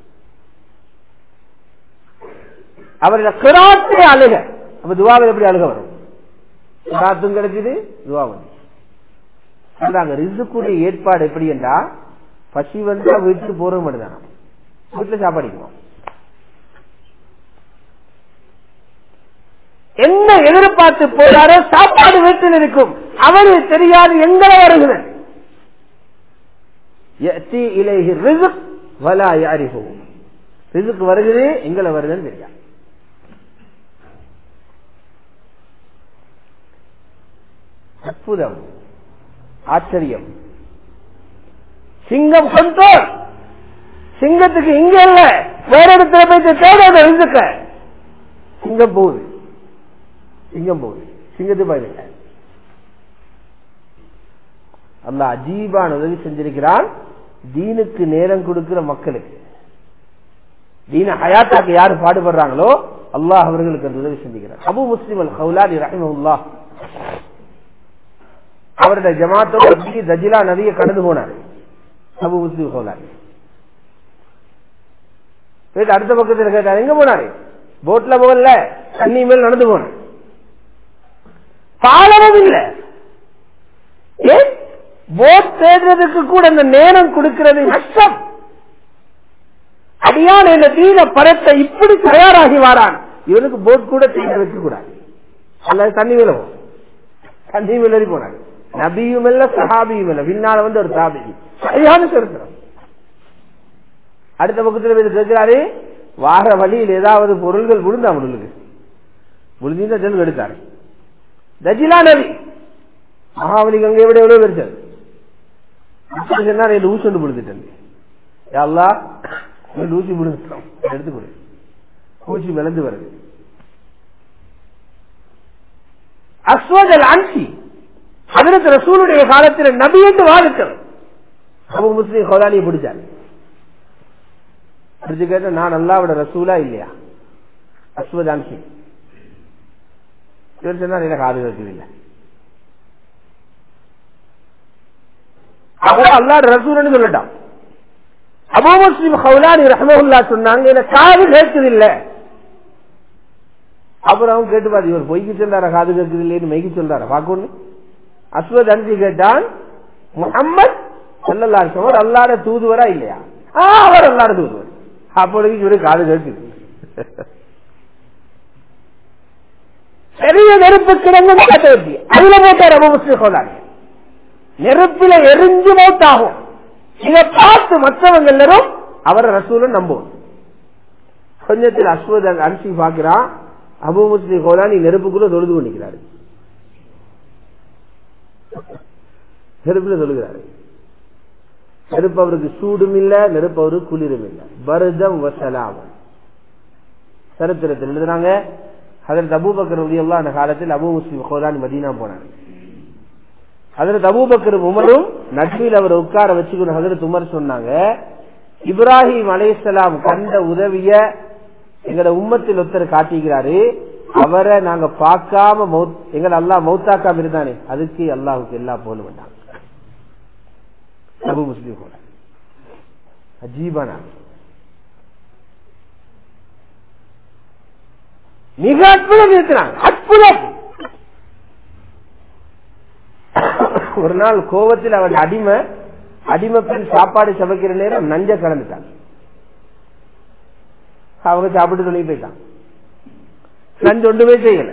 அவருடைய கிராத்தே அழுக அப்ப துவாவில் எப்படி அழுக வரும் கிராத்தும் கிடைக்குது துவா வந்து சொல்றாங்க ரிசுக்குடைய ஏற்பாடு எப்படி என்றா பசி வந்தா வீட்டுக்கு போறது மட்டும்தான் வீட்டுல சாப்பாடிக்குவோம் என்ன எதிர்பார்த்து போறாரோ சாப்பாடு வீட்டில் இருக்கும் அவனுக்கு தெரியாது எங்களை வருகிறது ரிசுக்கு வருகிறது எங்களை வருதுன்னு தெரியாது அற்புதம் ஆச்சரியம் சிங்கம் கண்ட்ரோல் சிங்கத்துக்கு இங்க இல்ல வேற இடத்துல போயிட்டு தேடாத ரிசுக்க சிங்கம் போகுது சிங்கம் போகுது சிங்கத்து பயணிக்க அல்ல அஜீபான உதவி செஞ்சிருக்கிறான் தீனுக்கு நேரம் கொடுக்கிற மக்களுக்கு தீன ஹயாத்தாக்கு யாரு பாடுபடுறாங்களோ அல்லாஹ் அவர்களுக்கு அந்த உதவி செஞ்சுக்கிறார் அபு முஸ்லிம் அல் ஹவுலாலி ரஹிமஹுல்லா அவருடைய ஜமாத்தோட தஜிலா நதியை கடந்து போனார் அபு முஸ்லிம் ஹவுலாலி போயிட்டு அடுத்த பக்கத்தில் கேட்டார் எங்க போனாரு போட்ல போகல தண்ணி மேல் நடந்து போனார் பாலமும் இல்ல ஏன் போட் தேடுறதுக்கு கூட அந்த நேரம் கொடுக்கிறது நஷ்டம் அடியான இந்த தீன படத்தை இப்படி தயாராகி வாரான் இவனுக்கு போட் கூட தேட வைக்க கூடாது அல்லது தண்ணி மேல தண்ணி மேலறி போனாங்க நபியும் இல்ல சஹாபியும் இல்ல பின்னால வந்து ஒரு தாபி சரியான சரித்திரம் அடுத்த பக்கத்தில் இது கேட்கிறாரு வார வழியில் ஏதாவது பொருள்கள் விழுந்தா அவனுக்கு விழுந்தா ஜெல் எடுத்தாரு தஜிலா நதி மகாபலி கங்கை விட எவ்வளவு பெருசது சொன்னா ரெண்டு ஊசி ஒன்று விழுந்துட்டேன் யாழ்லா ரெண்டு ஊசி விழுந்துட்டோம் எடுத்து கொடு ஊசி விளந்து வருது அஸ்வதல் அன்சி அதற்கு ரசூலுடைய காலத்தில் நபி என்று வாழ்க்கள் அபு முஸ்லீம் ஹோதானியை பிடிச்சாரு பிடிச்சு கேட்ட நான் அல்லாவோட ரசூலா இல்லையா அஸ்வத் அன்சி இவர் சொன்னார் எனக்கு காது கேட்குது இல்லை அவர் அல்லாஹ் ரசூல்னு சொல்லட்டான் அபூ முஸ்லிம் ஹவுலானி ரஹமஹுல்லா சொன்னாங்க எனக்கு காது கேட்குது இல்ல அப்புறம் அவன் கேட்டு பாரு இவர் பொய்க்கு சொல்றார காது கேட்குது இல்லைன்னு மெய்க்கு சொல்றாரு பாக்கொன்னு அஸ்வத் அன்சி கேட்டான் முகம்மது சல்லல்லா அவர் அல்லாட தூதுவரா இல்லையா ஆ, அவர் அல்லாட தூதுவர் அப்பொழுது இவரு காது கேட்குது பெரிய நெருப்பு கிடங்கு காட்டவர்த்தி அதுல போட்டார் அபு முஸ்லிம் ஹோலானி நெருப்பில எரிஞ்சு மௌத்தாகும் இதை பார்த்து மற்றவங்க எல்லாரும் அவரை ரசூல நம்புவோம் கொஞ்சத்தில் அஸ்வத் அரிசி பார்க்கிறான் அபு முஸ்லிம் ஹோலானி நெருப்புக்குள்ள தொழுது கொண்டிருக்கிறாரு நெருப்புல தொழுகிறாரு நெருப்பு அவருக்கு சூடும் இல்ல நெருப்பு அவருக்கு குளிரும் இல்ல பரதம் வசலாம் சரித்திரத்தில் எழுதுறாங்க அதற்கு அபூபக்கர் எல்லாம் அந்த காலத்தில் அபு முஸ்லிம் ஹோலானி மதீனா போனாங்க ஹதரத் அபூபக்கர் உமரும் நட்பில் அவர் உட்கார வச்சுக்கணும் ஹதரத் உமர் சொன்னாங்க இப்ராஹிம் அலைசலாம் கண்ட உதவிய எங்களோட உம்மத்தில் ஒருத்தர் காட்டிக்கிறாரு அவரை நாங்க பார்க்காம எங்களை அல்லா மௌத்தாக்காம இருந்தானே அதுக்கு அல்லாஹுக்கு எல்லா போல வேண்டாம் அபு முஸ்லீம் கூட அஜீபானா மிக அற்புதம் இருக்கிறாங்க அற்புதம் ஒரு நாள் கோவத்தில் அவன் அடிமை அடிமை பெண் சாப்பாடு சமைக்கிற நேரம் நஞ்ச கலந்துட்டாங்க அவங்க சாப்பிட்டு சொல்லி போயிட்டான் நஞ்சு ஒன்றுமே செய்யல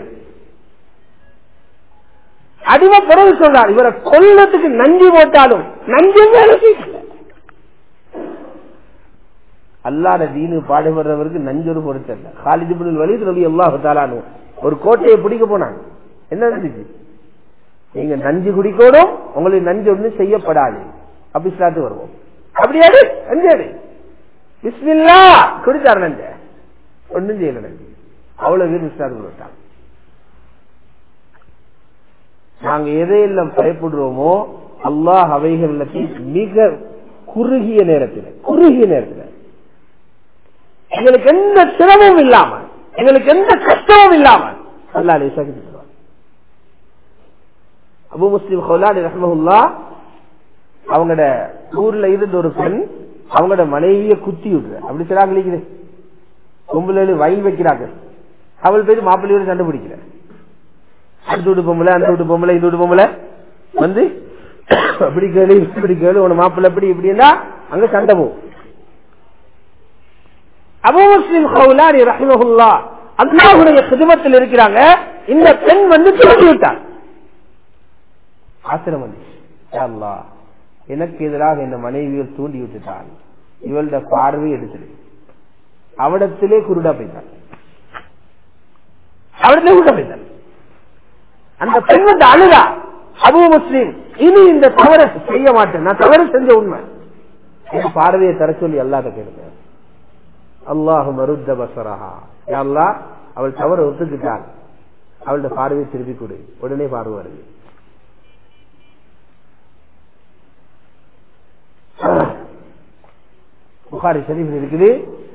அடிமை பிறகு சொல்றார் இவரை கொல்லத்துக்கு நஞ்சு போட்டாலும் நஞ்சு வேலை செய்யல அல்லாத தீனு பாடுபடுறவருக்கு நஞ்சொரு பொறுத்தல்ல காலிது வழி ரவி அல்லாஹு தாலானு ஒரு கோட்டையை பிடிக்க போனாங்க என்ன நடந்துச்சு நீங்க நஞ்சு குடிக்கணும் உங்களுக்கு நஞ்சு ஒண்ணு செய்யப்படாது அபிஸ்லாத்து வருவோம் அப்படியாது நஞ்சு பிஸ்மில்லா குடித்தார் நஞ்ச ஒன்றும் செய்யல அவ்வளவு பேர் விசாரணை விட்டாங்க நாங்க எதையெல்லாம் பயப்படுறோமோ அல்லாஹ் அவைகள் மிக குறுகிய நேரத்தில் குறுகிய நேரத்தில் எங்களுக்கு எந்த சிரமமும் இல்லாம எங்களுக்கு எந்த கஷ்டமும் இல்லாம அல்லா லேசாக்கி அபு முஸ்லிம் ஹோலாடி ரஹ்மஹுல்லா அவங்களோட ஊர்ல இருந்த ஒரு பெண் அவங்களோட மனைவிய குத்தி விடுற அப்படி சிலாங்க பொம்பளை வயல் வைக்கிறாங்க அவள் போய் மாப்பிள்ளையோட சண்டை பிடிக்கிற அந்த வீட்டு பொம்பளை அந்த வீட்டு பொம்பளை இந்த வீட்டு பொம்பளை வந்து அப்படி கேளு இப்படி கேளு உன மாப்பிள்ளை எப்படி இப்படின்னா அங்க சண்டை போகும் அபு முஸ்லிம் ஹவுலாரி ரஹிமஹுல்லா அல்லாஹுடைய சிதமத்தில் இருக்கிறாங்க இந்த பெண் வந்து தூண்டி விட்டார் ஆசிரம் வந்துச்சு அல்லாஹ் எனக்கு எதிராக இந்த மனைவியில் தூண்டி விட்டுட்டான் இவளோட பார்வை எடுத்துடு அவடத்திலே குருடா போயிட்டான் அவடத்திலே குருடா போயிட்டான் அந்த பெண் வந்து அழுதா அபு முஸ்லீம் இனி இந்த தவறை செய்ய மாட்டேன் நான் தவறு செஞ்ச உண்மை என் பார்வையை தர சொல்லி அல்லாத கேளுங்க அல்லாஹு மருத்த பசரஹா அல்லா அவள் தவறு ஒத்துக்கிட்டாள் அவளோட பார்வையை திருப்பி கொடு உடனே பார்வை வருது புகாரி ஷரீஃப் இருக்குது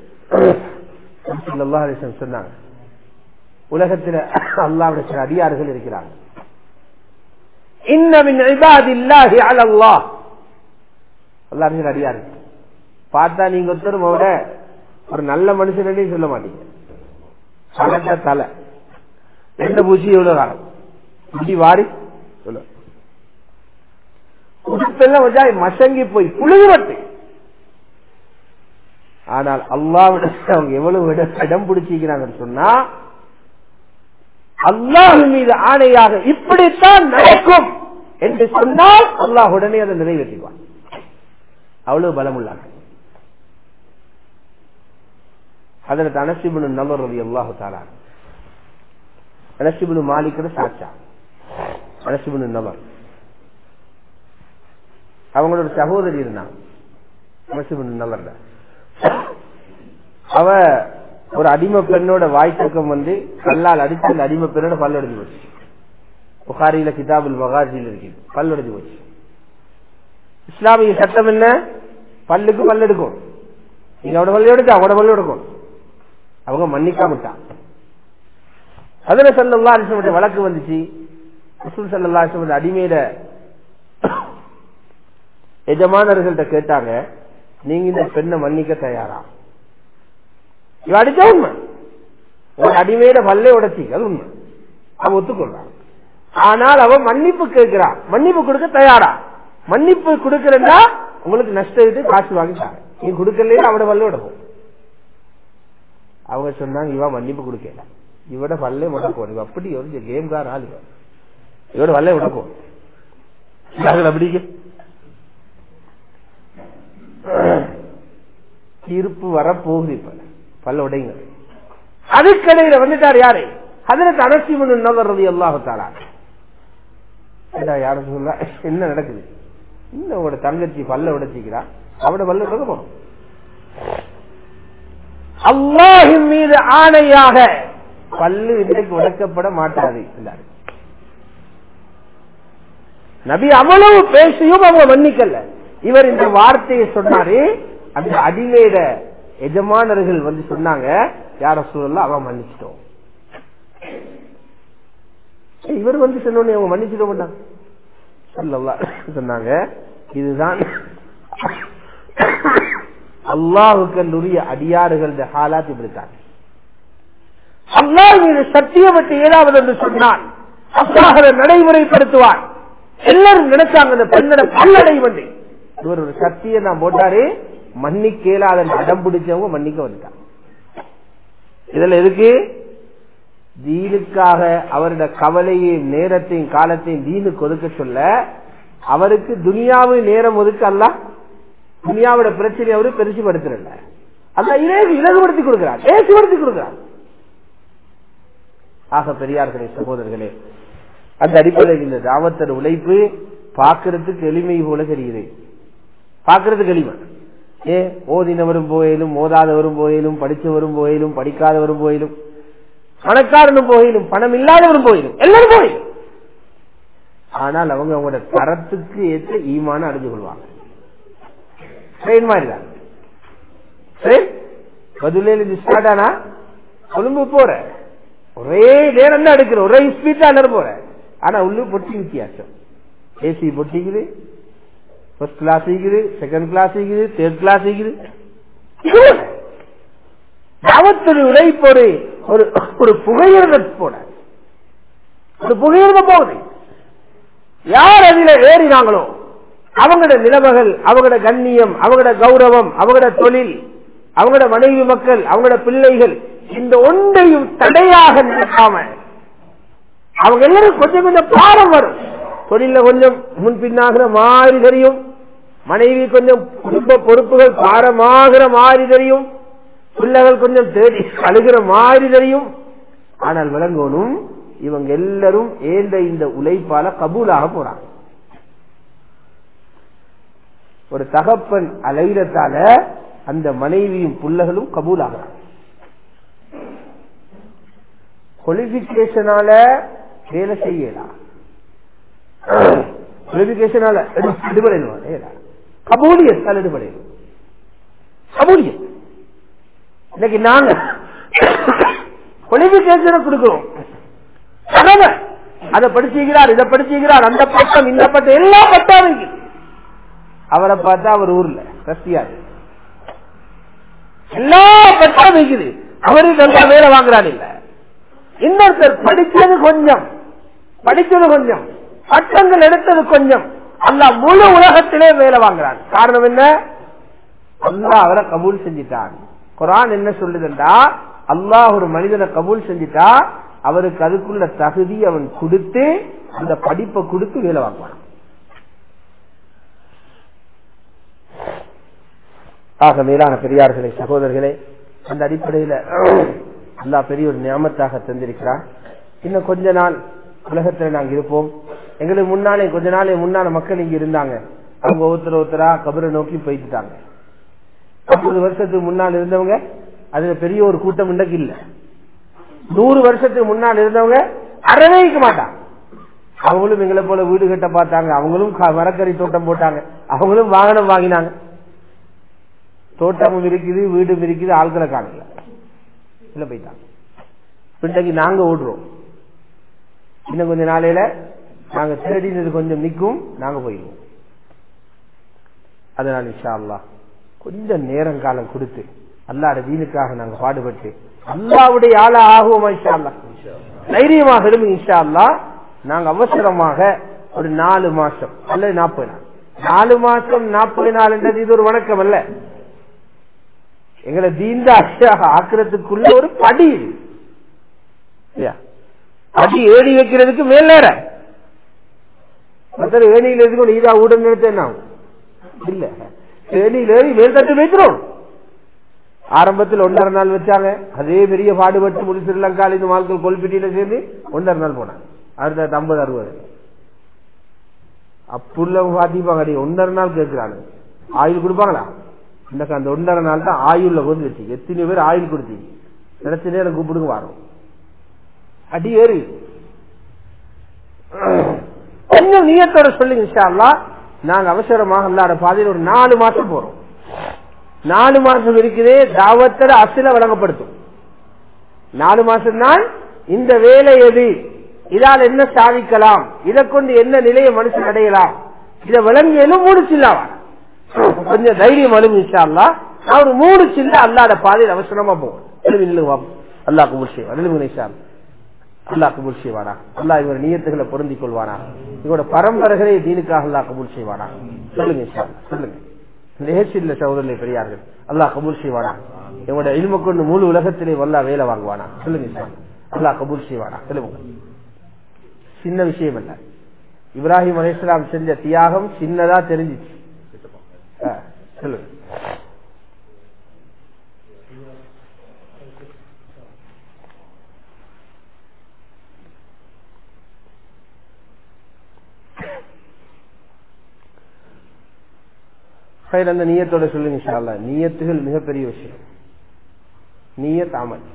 சொன்னாங்க உலகத்தில் அல்லாவுடைய சில அடியார்கள் இருக்கிறாங்க இன்னமின் இல்லாஹி அலல்லா அல்லாஹ் அடியார்கள் பார்த்தா நீங்க ஒருத்தரும் விட ஒரு நல்ல மனுஷனே சொல்ல மாட்டீங்க சகட்ட தலை எந்த பூச்சி எவ்வளவு காலம் இப்படி வாரி சொல்ல உடுப்பெல்லாம் வச்சா மசங்கி போய் புழுகுவட்டு ஆனால் அல்லாவிட அவங்க எவ்வளவு இடம் பிடிச்சிக்கிறாங்கன்னு சொன்னா அல்லாஹ் மீது ஆணையாக இப்படித்தான் நடக்கும் என்று சொன்னால் அல்லாஹ் உடனே அதை நிறைவேற்றுவான் அவ்வளவு பலம் உள்ளாங்க அதற்கு அனசிபுனு நபர் ரவி அல்லாஹு தாலா அனசிபுனு மாலிக்கிற சாட்சா அனசிபுனு நபர் அவங்களோட சகோதரி இருந்தாங்க அனசிபுனு நபர்ல அவ ஒரு அடிமை பெண்ணோட வாய்த்தக்கம் வந்து கல்லால் அடிச்சு அந்த அடிமை பெண்ணோட பல் உடைஞ்சு போச்சு புகாரியில கிதாபுல் மகாஜியில் இருக்கு பல் உடைஞ்சு போச்சு இஸ்லாமிய சட்டம் என்ன பல்லுக்கு பல் எடுக்கும் நீங்க அவட பல்லு எடுக்க அவட பல்லு எடுக்கும் அவங்க மன்னிக்காமட்டான் அதுல சல்லா அலிசமுடைய வழக்கு வந்துச்சு ரசூல் சல்லா அலிசமுடைய அடிமையில எஜமானர்கள்ட்ட கேட்டாங்க நீங்க இந்த பெண்ணை மன்னிக்க தயாரா இவ அடிச்சா உண்மை உன் அடிமையில பல்லே உடைச்சி அது உண்மை அவன் ஒத்துக்கொள்றான் ஆனால் அவன் மன்னிப்பு கேட்கிறான் மன்னிப்பு கொடுக்க தயாரா மன்னிப்பு கொடுக்கலன்னா உங்களுக்கு நஷ்டம் இது காசு வாங்கிட்டாங்க நீ கொடுக்கல அவட பல்ல விடவும் அவங்க சொன்னாங்க இவ மன்னிப்பு கொடுக்கல இவட பல்லே முடக்கும் இவ அப்படி ஒரு கேம் கார் ஆள் இவ இவட பல்லே முடக்கும் அப்படி தீர்ப்பு வரப்போகுது இப்ப பல்ல உடைங்க அதுக்கடையில வந்துட்டார் யாரு அதற்கு அரசி மனு நவர்றது எல்லாத்தாரா யாரும் சொல்ல என்ன நடக்குது இன்னும் உங்களோட தங்கச்சி பல்ல உடைச்சிக்கிறா அவட பல்ல உடக்க போறோம் அல்லாஹின் மீது ஆணையாக பல்லு இன்றைக்கு உடைக்கப்பட மாட்டாது நபி அவ்வளவு பேசியும் அவங்க மன்னிக்கல இவர் இந்த வார்த்தையை சொன்னாரு அந்த அடிமையிட எஜமானர்கள் வந்து சொன்னாங்க யார சூழல்ல அவன் மன்னிச்சிட்டோம் இவர் வந்து சொன்னோன்னு அவங்க மன்னிச்சிட மாட்டாங்க சொன்னாங்க இதுதான் அல்லாஹுக்கு உரிய அடியாறுகள் ஹாலாத் இப்படித்தான் அல்லாஹ் மீது சத்தியப்பட்டு ஏதாவது என்று சொன்னான் அல்லாஹ் நடைமுறைப்படுத்துவான் எல்லாரும் நினைச்சாங்க அந்த பெண்ணோட பல்லடை வண்டி இவர் ஒரு சக்தியை நான் போட்டாரு மன்னிக்க இயலாத அடம் பிடிச்சவங்க மன்னிக்க வந்துட்டாங்க இதுல எதுக்கு தீனுக்காக அவருடைய கவலையும் நேரத்தையும் காலத்தையும் தீனுக்கு ஒதுக்க சொல்ல அவருக்கு துனியாவு நேரம் ஒதுக்க அல்ல துனியாவோட பிரச்சனை அவரு பெருசுபடுத்துறல அல்ல இதே இலகுபடுத்தி கொடுக்கிறார் பேசுபடுத்தி கொடுக்கிறார் ஆக பெரியார்களே சகோதரர்களே அந்த அடிப்படையில் இந்த ராமத்தர் உழைப்பு பார்க்கறதுக்கு எளிமை போல தெரியுது பார்க்கறதுக்கு எளிமை ஏ ஓதினவரும் போயிலும் ஓதாதவரும் போயிலும் படிச்சவரும் போயிலும் படிக்காதவரும் போயிலும் பணக்காரனும் போயிலும் பணம் இல்லாதவரும் போயிலும் எல்லாரும் போயிலும் ஆனால் அவங்க அவங்களோட தரத்துக்கு ஏற்ற ஈமான அடைஞ்சு கொள்வாங்க ட்ரெயின் மாதிரி தான் ட்ரெயின் பதிலேல இருந்து ஸ்டார்ட் ஆனா கொழும்பு போற ஒரே நேரம் தான் எடுக்கிற ஒரே ஸ்பீட் தான் போற ஆனா உள்ளு பொட்டி வித்தியாசம் ஏசி பொட்டிக்குது ஃபர்ஸ்ட் கிளாஸ் இருக்குது செகண்ட் கிளாஸ் இருக்குது தேர்ட் கிளாஸ் இருக்குது தாவத்துடைய உழைப்பு ஒரு ஒரு ஒரு புகையிரத போன ஒரு புகையிரத போகுது யார் அதில ஏறினாங்களோ அவங்களோட நிலைமைகள் அவங்களோட கண்ணியம் அவங்களோட கௌரவம் அவங்களோட தொழில் அவங்களோட மனைவி மக்கள் அவங்களோட பிள்ளைகள் இந்த ஒன்றையும் தடையாக நினைக்காம அவங்க எல்லாரும் கொஞ்சம் கொஞ்சம் பாரம் வரும் தொழில கொஞ்சம் முன்பின்னாகிற மாதிரி தெரியும் மனைவி கொஞ்சம் குடும்ப பொறுப்புகள் பாரமாகிற மாதிரி தெரியும் பிள்ளைகள் கொஞ்சம் தேடி அழுகிற மாதிரி தெரியும் ஆனால் விளங்கணும் இவங்க எல்லாரும் ஏந்த இந்த உழைப்பால கபூலாக போறாங்க ஒரு தகப்பன் அலையிறத்தால அந்த மனைவியும் பிள்ளைகளும் கபூலாகிறாங்க குவாலிபிகேஷனால வேலை செய்யலாம் குவாலிபிகேஷனால எடுபடையிலும் கபூலியத்தால் எடுபடையிலும் கபூலியம் இன்னைக்கு நாங்க குவாலிபிகேஷனை கொடுக்கிறோம் கடமை அதை படிச்சுக்கிறார் இதை படிச்சுக்கிறார் அந்த பட்டம் இந்த பட்டம் எல்லா பட்டம் அவரை பார்த்தா அவர் ஊர்ல ரஷ்யாரு எல்லா பட்டம் வைக்குது அவரு நல்லா வேலை வாங்குறாரு இல்ல இன்னொருத்தர் படிச்சது கொஞ்சம் படிச்சது கொஞ்சம் பட்டங்கள் எடுத்தது கொஞ்சம் அல்ல முழு உலகத்திலே வேலை வாங்குறான் காரணம் என்ன அல்லா அவரை கபூல் செஞ்சிட்டான் குரான் என்ன சொல்லுதுண்டா அல்லாஹ் ஒரு மனிதனை கபூல் செஞ்சிட்டா அவருக்கு அதுக்குள்ள தகுதி அவன் கொடுத்து அந்த படிப்பை கொடுத்து வேலை வாங்குவான் ஆக மேலான பெரியார்களே சகோதரர்களே அந்த அடிப்படையில அல்லா பெரிய ஒரு நியமத்தாக தந்திருக்கிறான் இன்னும் கொஞ்ச நாள் உலகத்துல நாங்க இருப்போம் எங்களுக்கு முன்னாலே கொஞ்ச நாளே முன்னால மக்கள் இங்க இருந்தாங்க அவங்க ஒருத்தர் ஒருத்தரா கபரை நோக்கி போயிட்டுட்டாங்க ஐம்பது வருஷத்துக்கு முன்னால் இருந்தவங்க அதுல பெரிய ஒரு கூட்டம் இன்றைக்கு இல்ல நூறு வருஷத்துக்கு முன்னால் இருந்தவங்க அறவே இருக்க மாட்டாங்க அவங்களும் எங்களை போல வீடு கட்ட பார்த்தாங்க அவங்களும் மரக்கறி தோட்டம் போட்டாங்க அவங்களும் வாகனம் வாங்கினாங்க தோட்டமும் இருக்குது வீடும் இருக்குது ஆட்களை காணல இல்ல போயிட்டாங்க இன்றைக்கு நாங்க ஓடுறோம் இன்னும் கொஞ்ச நாளையில நாங்க தேடினது கொஞ்சம் நிற்கும் நாங்க போயிடுவோம் அதனால் இன்ஷா அல்லா கொஞ்சம் நேரம் காலம் கொடுத்து அல்லாட தீனுக்காக நாங்க பாடுபட்டு அல்லாவுடைய ஆளா ஆகுவோமா இன்ஷா அல்லா தைரியமாக எழுமி இன்ஷா அல்லா நாங்க அவசரமாக ஒரு நாலு மாசம் அல்லது நாற்பது நாள் நாலு மாசம் நாற்பது நாள் என்றது இது ஒரு வணக்கம் அல்ல எங்களை தீந்த ஆக்கிறதுக்குள்ள ஒரு படி படி ஏறி வைக்கிறதுக்கு மேலேற மற்ற ஏணியில் எதுக்கும் இதா உடன் நிறுத்த என்ன இல்ல ஏணியில் ஏறி மேல் தட்டு வைக்கிறோம் ஆரம்பத்தில் ஒன்றரை நாள் வச்சாங்க அதே பெரிய பாடுபட்டு முடி ஸ்ரீலங்கால இந்த மால்கள் கொல்பிட்டியில சேர்ந்து ஒன்றரை நாள் போனாங்க அடுத்த ஐம்பது அறுபது அப்புள்ள பாத்திப்பாங்க அடி ஒன்றரை நாள் கேட்கிறாங்க ஆயுள் கொடுப்பாங்களா இந்த அந்த ஒன்றரை நாள் தான் ஆயுள்ல கொண்டு வச்சு எத்தனை பேர் ஆயுள் கொடுத்தீங்க நினைச்ச நேரம் கூப்பிடுங்க வரோம் அடி ஏறி கொஞ்சம் நீயத்தோட சொல்லுங்க இன்ஷால்லா நாங்க அவசரமாக அல்லாட பாதையில் ஒரு நாலு மாசம் போறோம் நாலு மாசம் இருக்குதே தாவத்தோட அசில வழங்கப்படுத்தும் நாலு மாசம் தான் இந்த வேலை எது இதால் என்ன சாதிக்கலாம் இதை கொண்டு என்ன நிலையை மனுஷன் அடையலாம் இதை விளங்கியலும் மூணு சில்லாவா கொஞ்சம் தைரியம் அழுகு இன்ஷால்லா நான் ஒரு மூணு சில்ல அல்லாட பாதையில் அவசரமா போவோம் எழுதி நில்லுங்க அல்லா குபுல் செய்வான் எழுதுங்க இன்ஷால்லா அல்லா கபூல் செய்வானா அல்லா இவர் நீயத்துகளை பொருந்திக் கொள்வானா இவரோட பரம்பரைகளே தீனுக்காக அல்லா கபூல் செய்வானா சொல்லுங்க சொல்லுங்க லேசில்ல சகோதரர்களே பெரியார்கள் அல்லா கபூல் செய்வானா இவனோட இல்ம கொண்டு முழு உலகத்திலே வல்லா வேலை வாங்குவானா சொல்லுங்க அல்லா கபூல் செய்வானா சொல்லுங்க சின்ன விஷயம் அல்ல இப்ராஹிம் அலிஸ்லாம் செஞ்ச தியாகம் சின்னதா தெரிஞ்சிச்சு சொல்லுங்க சரி அந்த நீயத்தோட சொல்லுங்க இன்ஷா அல்லாஹ் நீயத்துகள் மிகப்பெரிய விஷயம் நீயத் அமல்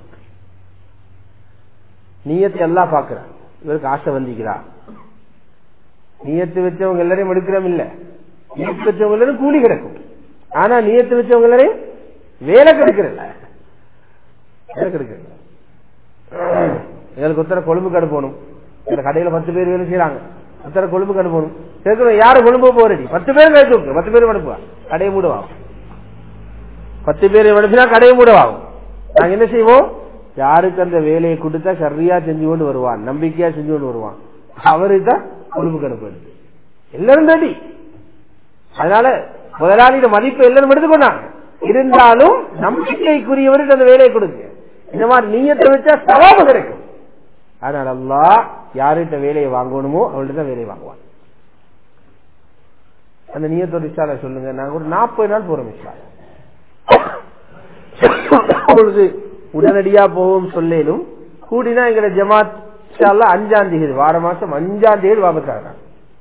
நீயத்தை எல்லாம் பாக்குறான் இவருக்கு ஆசை வந்திக்கிறா நீயத்து வச்சவங்க எல்லாரையும் எடுக்கிறோம் இல்ல நீயத்து வச்சவங்க எல்லாரும் கூலி கிடக்கும் ஆனா நீயத்து வச்சவங்க எல்லாரையும் வேலை கிடைக்கிறல்ல வேலை கிடைக்கிறது எங்களுக்கு ஒருத்தர கொழும்பு கடை போகணும் இந்த கடையில பத்து பேர் வேலை செய்யறாங்க ஒருத்தர கொழும்பு கடை போகணும் கேட்கணும் யாரு கொழும்பு போறடி பத்து பேர் கழிச்சு விட்டு பத்து பேர் மடுப்பா கடையை மூடுவாங்க பத்து பேர் மடுப்பினா கடையை மூடுவாகும் நாங்க என்ன செய்வோம் யாருக்கு அந்த வேலையை கொடுத்தா சரியா செஞ்சு கொண்டு வருவான் நம்பிக்கையா செஞ்சு கொண்டு வருவான் அவருக்கு தான் கொழும்பு கணக்கு எல்லாரும் ரெடி அதனால முதலாளியோட மதிப்பு எல்லாரும் எடுத்துக்கொண்டாங்க இருந்தாலும் நம்பிக்கைக்குரியவருக்கு அந்த வேலையை கொடுங்க இந்த மாதிரி நீயத்தை வச்சா சவாபு கிடைக்கும் அதனால அல்லா யார்கிட்ட வேலையை வாங்கணுமோ அவள்கிட்ட தான் வேலையை வாங்குவான் அந்த நீயத்தோட இஷால சொல்லுங்க நாங்க ஒரு நாற்பது நாள் போறோம் இஷால அப்பொழுது உடனடியா போவோம் சொல்லேனும் கூடினா எங்களை ஜமாத் இன்ஷால்லா அஞ்சாம் தேதி வார மாசம் அஞ்சாம் தேதி வாபத்தாக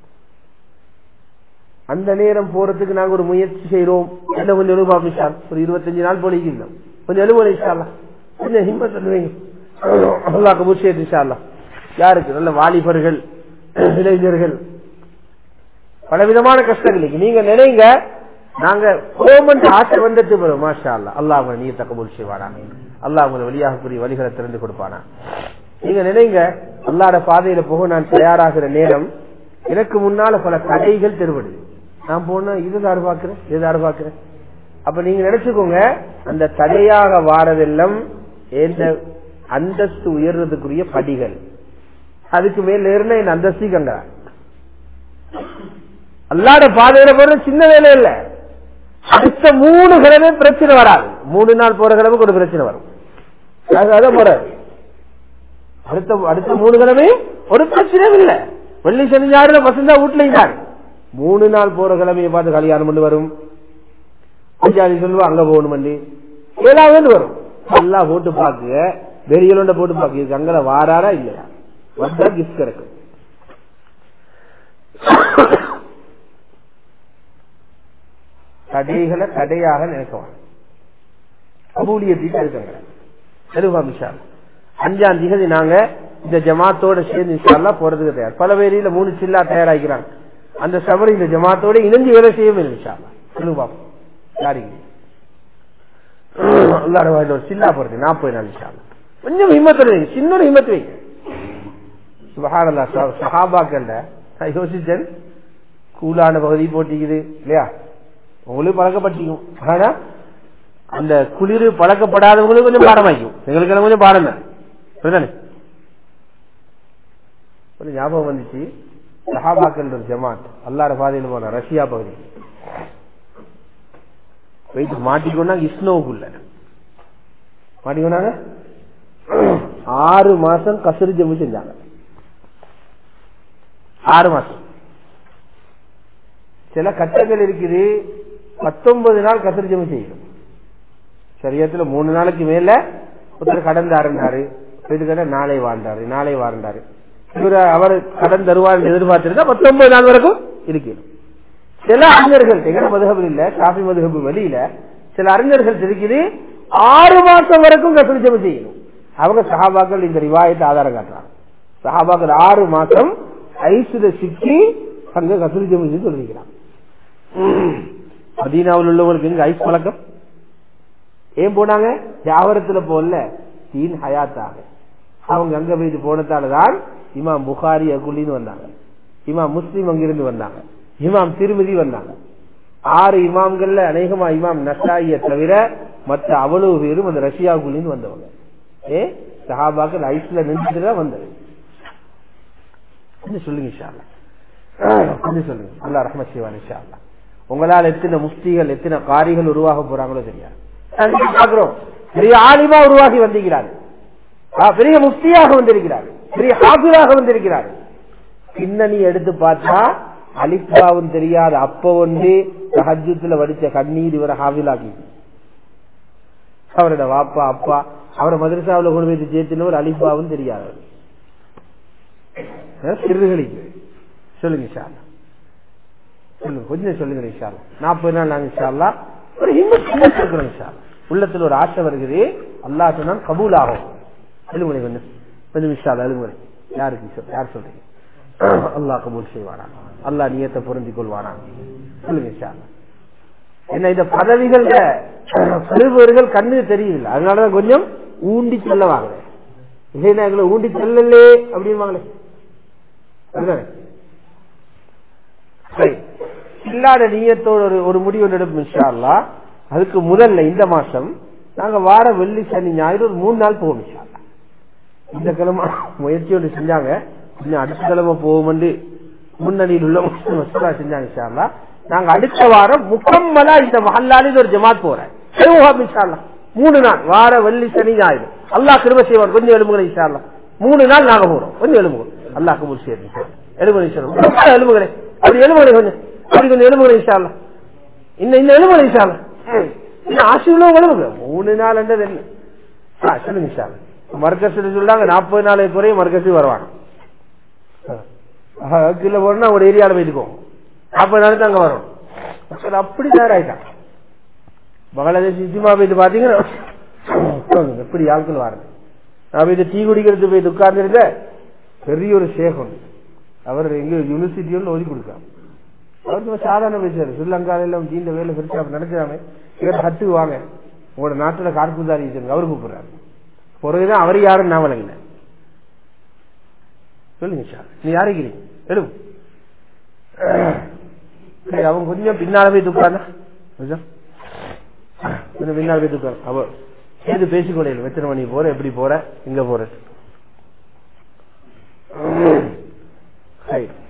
அந்த நேரம் போறதுக்கு நாங்க ஒரு முயற்சி செய்யறோம் என்ன கொஞ்சம் எழுபா விஷால் ஒரு இருபத்தஞ்சு நாள் போலிக்கிறோம் கொஞ்சம் எழுபது இன்ஷால்லா கொஞ்சம் ஹிம்மத் சொல்லுவீங்க அல்லா கபூர் செய்து இன்ஷால்லா யாருக்கு நல்ல வாலிபர்கள் இளைஞர்கள் பலவிதமான கஷ்டங்கள் இருக்கு நீங்க நினைங்க நாங்க கோமண்ட் ஆசை வந்துட்டு வரும் மாஷா அல்லா அல்லாஹ் உங்களை நீ தக்கபூல் செய்வானா அல்லாஹ் உங்களை வழியாகக்கூடிய வழிகளை திறந்து கொடுப்பானா நீங்க நினைங்க அல்லாட பாதையில போக நான் தயாராகிற நேரம் எனக்கு முன்னால பல தடைகள் தெருபடுது நான் போனா இது தாரு பாக்குறேன் இது தாரு பாக்குறேன் அப்ப நீங்க நினைச்சுக்கோங்க அந்த தடையாக வாரதெல்லாம் எந்த அந்தஸ்து உயர்றதுக்குரிய படிகள் அதுக்கு மேல ஏறின என் அந்தஸ்து கங்க அல்லாட பாதையில போற சின்ன வேலை இல்ல அடுத்த மூணு கிழமை பிரச்சனை வராது மூணு நாள் போற கிழமைக்கு ஒரு பிரச்சனை வரும் அதான் போறாரு அடுத்த அடுத்த மூணு கிழமை ஒரு பிரச்சனையும் இல்ல வெள்ளி சனி ஞாயிறு பசந்தா வீட்டுல இருந்தாரு மூணு நாள் போற கிழமையை பார்த்து கல்யாணம் பண்ணி வரும் பஞ்சாதி சொல்லுவா அங்க போகணும் பண்ணி ஏழாவது வரும் எல்லாம் போட்டு பாக்குங்க வெறியலோண்ட போட்டு பாக்கு அங்கல வாராரா இல்லையா வந்தா கிஃப்ட் கிடைக்கும் தடைகளை தடையாக நினைக்குவாங்க கபூலியத்துக்கு இருக்காங்க செருவா மிஷால் அஞ்சாம் திகதி நாங்க இந்த ஜமாத்தோட சேர்ந்து இன்ஷால்லா போறதுக்கு தயார் பல பேரில மூணு சில்லா தயாராகிறாங்க அந்த சபரி இந்த ஜமாத்தோட இணைஞ்சு வேலை செய்யவே இல்லை இன்ஷால்லா சொல்லுங்க பாப்போம் யாருக்கு அல்லாட வாயில ஒரு சில்லா போறது நாற்பது நாள் இன்ஷால்லா கொஞ்சம் ஹிம்மத்து வைங்க சின்ன ஒரு ஹிம்மத்து வைங்க சுபஹானல்லா சஹாபாக்கள்ல நான் யோசிச்சேன் கூலான பகுதி போட்டிக்குது இல்லையா உங்களுக்கு பழக்கப்பட்டிக்கும் ஆனா அந்த குளிர் பழக்கப்படாதவங்களுக்கு கொஞ்சம் பாடம் ஆகும் எங்களுக்கு கொஞ்சம் பாடம் தான் சரிதானே ஒரு ஞாபகம் வந்துச்சு சஹாபாக்கள் ஒரு ஜமாத் அல்லாட பாதையில் போன ரஷ்யா பகுதி போயிட்டு மாட்டிக்கொண்டாங்க இஸ்னோவுக்குள்ள மாட்டிக்கொண்டாங்க ஆறு மாசம் கசுறு ஜம்மு செஞ்சாங்க ஆறு மாசம் சில கட்டங்கள் இருக்குது பத்தொன்பது நாள் கசுறு ஜம்மு செய்யணும் சரியத்துல மூணு நாளைக்கு மேல ஒருத்தர் கடன் தாருந்தாரு வீட்டுக்கட நாளை வாழ்ந்தாரு நாளை வாழ்ந்தாரு இவர் அவர் கடன் தருவார் எதிர்பார்த்திருந்தா பத்தொன்பது நாள் வரைக்கும் இருக்கிறோம் சில அறிஞர்கள் எங்கட மதுகபு இல்ல காஃபி மதுகபு வெளியில சில அறிஞர்கள் இருக்குது ஆறு மாசம் வரைக்கும் கசடி ஜெபம் செய்யணும் அவங்க சஹாபாக்கள் இந்த ரிவாயத்தை ஆதாரம் காட்டுறாங்க சஹாபாக்கள் ஆறு மாசம் ஐசுல சிக்கி அங்க கசடி ஜெபம் செய்து சொல்லிக்கிறாங்க மதீனாவில் உள்ளவங்களுக்கு எங்க ஐஸ் பழக்கம் ஏன் போனாங்க ஜாவரத்துல போல தீன் ஹயாத்தாக அவங்க அங்க போயிட்டு போனதாலதான் இமாம் புகாரி அகுலின்னு வந்தாங்க இமாம் முஸ்லீம் அங்கிருந்து வந்தாங்க இமாம் திருமதி வந்தாங்க ஆறு இமாம்கள்ல அநேகமா இமாம் நசாயிய தவிர மற்ற அவ்வளவு பேரும் அந்த ரஷ்யாவுக்குள்ளிருந்து வந்தவங்க ஏ சஹாபாக்கள் ஐஸ்ல நின்றுதான் வந்தது கொஞ்சம் சொல்லுங்க இஷால்லா கொஞ்சம் சொல்லுங்க அல்லா ரஹ்மத் சிவான் இஷால்லா உங்களால் எத்தனை முஃப்திகள் எத்தனை காரிகள் உருவாக போறாங்களோ தெரியாது பாக்குறோம் பெரிய ஆலிமா உருவாகி வந்திருக்கிறாரு பெரிய முஃப்தியாக வந்திருக்கிறார் பெரிய ஹாபிராக வந்திருக்கிறார் பின்னணி எடுத்து பார்த்தா அலிப்பாவும் தெரியாத அப்ப ஒன்று சஹஜத்துல வடிச்ச கண்ணீர் இவரை ஹாபிலாக்கி அவரோட வாப்பா அப்பா அவரை மதரசாவில் கொண்டு போய் சேர்த்துனவர் அலிப்பாவும் தெரியாது சிறுகளிக்கு சொல்லுங்க சார் சொல்லுங்க கொஞ்சம் சொல்லுங்க இன்ஷால்லா நாற்பது நாள் நாங்க இன்ஷால்லா ஒரு ஹிம்மத் ஹிம்மத் இருக்கிறோம் இன்ஷால்லா உள்ளத்துல ஒரு ஆசை வருகிறது அல்லாஹ் சொன்னால் கபூல் ஆகும் எழுமுறை கொஞ்சம் கொஞ்சம் இன்ஷால்லா எழுமுறை யாருக்கு சொல்- யார் சொல்றீங்க அல்லாஹ் கபூல் செய்வானா அல்லாஹ் நியத்தை பொருந்திக் கொள்வானா சொல்லுங்க இன்ஷால்லா என்ன இந்த பதவிகள் பெறுபவர்கள் கண்ணு தெரியல அதனாலதான் கொஞ்சம் ஊண்டி சொல்ல வாங்க இல்லைன்னா எங்களை ஊண்டி செல்லலே அப்படின்னு வாங்களே அதுதானே சரி. இல்லாத நீயத்தோட ஒரு ஒரு முடிவு எடுப்போம் இன்ஷா அல்லாஹ். அதுக்கு முதல்ல இந்த மாசம் நாங்க வார வெள்ளி சனி ஞாயிறு ஒரு மூணு நாள் போவோம் இன்ஷா அல்லாஹ். இந்த கிழமை முயற்சி ஒன்று செஞ்சாங்க இன்னும் அடுத்த கிழமை போவோம்னு முன்னணியில் உள்ள முஸ்லிம் மசூரா செஞ்சாங்க இன்ஷா அல்லாஹ். நாங்க அடுத்த வாரம் முக்கம்மலா இந்த மஹல்லாலில் ஒரு ஜமாத் போறேன் போவோம் இன்ஷா அல்லாஹ். மூணு நாள் வார வெள்ளி சனி ஞாயிறு அல்லாஹ் கிருப செய்வான் கொஞ்சம் எலும்புகளை இன்ஷா அல்லாஹ். மூணு நாள் நாங்க போறோம் கொஞ்சம் எலும்புங்க அல்லாஹ் கபூல் செய்யணும் எலும்புகளை சொல்லுங்க எலும்புகளை அப்படி எலும்புகளை கொஞ்சம் அப்படி கொஞ்சம் எலும்புகளை இன்ஷா அல்லாஹ். இந்த இந்த எலும்புகளை இன்ஷா அல்லாஹ். ம். இன்னும் ஆசை உள்ளவங்க எலும்புங்க மூணு நாள் என்றது என்ன ஆ, சொல்லுங்க இன்ஷா அல்லாஹ். மர்கஸ் சொல்றாங்க நாற்பது நாளைக்கு குறைய மர்கஸு வருவாங்க கீழே போனா ஒரு ஏரியால போயிட்டுக்கோம் நாற்பது நாளைக்கு அங்க வரும் மக்கள் அப்படி நேரம் ஆயிட்டாங்க பங்களாதேஷ் சினிமா போயிட்டு பாத்தீங்கன்னா எப்படி ஆட்கள் வாருங்க நான் போயிட்டு டீ குடிக்கிறது போய் உட்கார்ந்து பெரிய ஒரு ஷேக் ஒன்று அவர் எங்க யூனிவர்சிட்டியோட ஒதுக்கி கொடுக்காம அவர் சும்மா சாதாரண பேசுறாரு ஸ்ரீலங்கால எல்லாம் தீண்ட வேலை பிரிச்சு அப்ப நினைச்சாமே இவர் ஹட்டு வாங்க உங்களோட நாட்டுல கார்குதாரி வச்சிருங்க அவரு கூப்பிடுறாரு பிறகுதான் அவர் யாருன்னு நான் வழங்கினேன் சொல்லுங்க சார் நீ யாருக்கிறீங்க எழும் சரி அவன் கொஞ்சம் பின்னால போய் துப்பானா கொஞ்சம் கொஞ்சம் பின்னால போய் துப்பான் அவ ஏது பேசிக்கொள்ள எத்தனை மணி போற எப்படி போற எங்க போற சரி.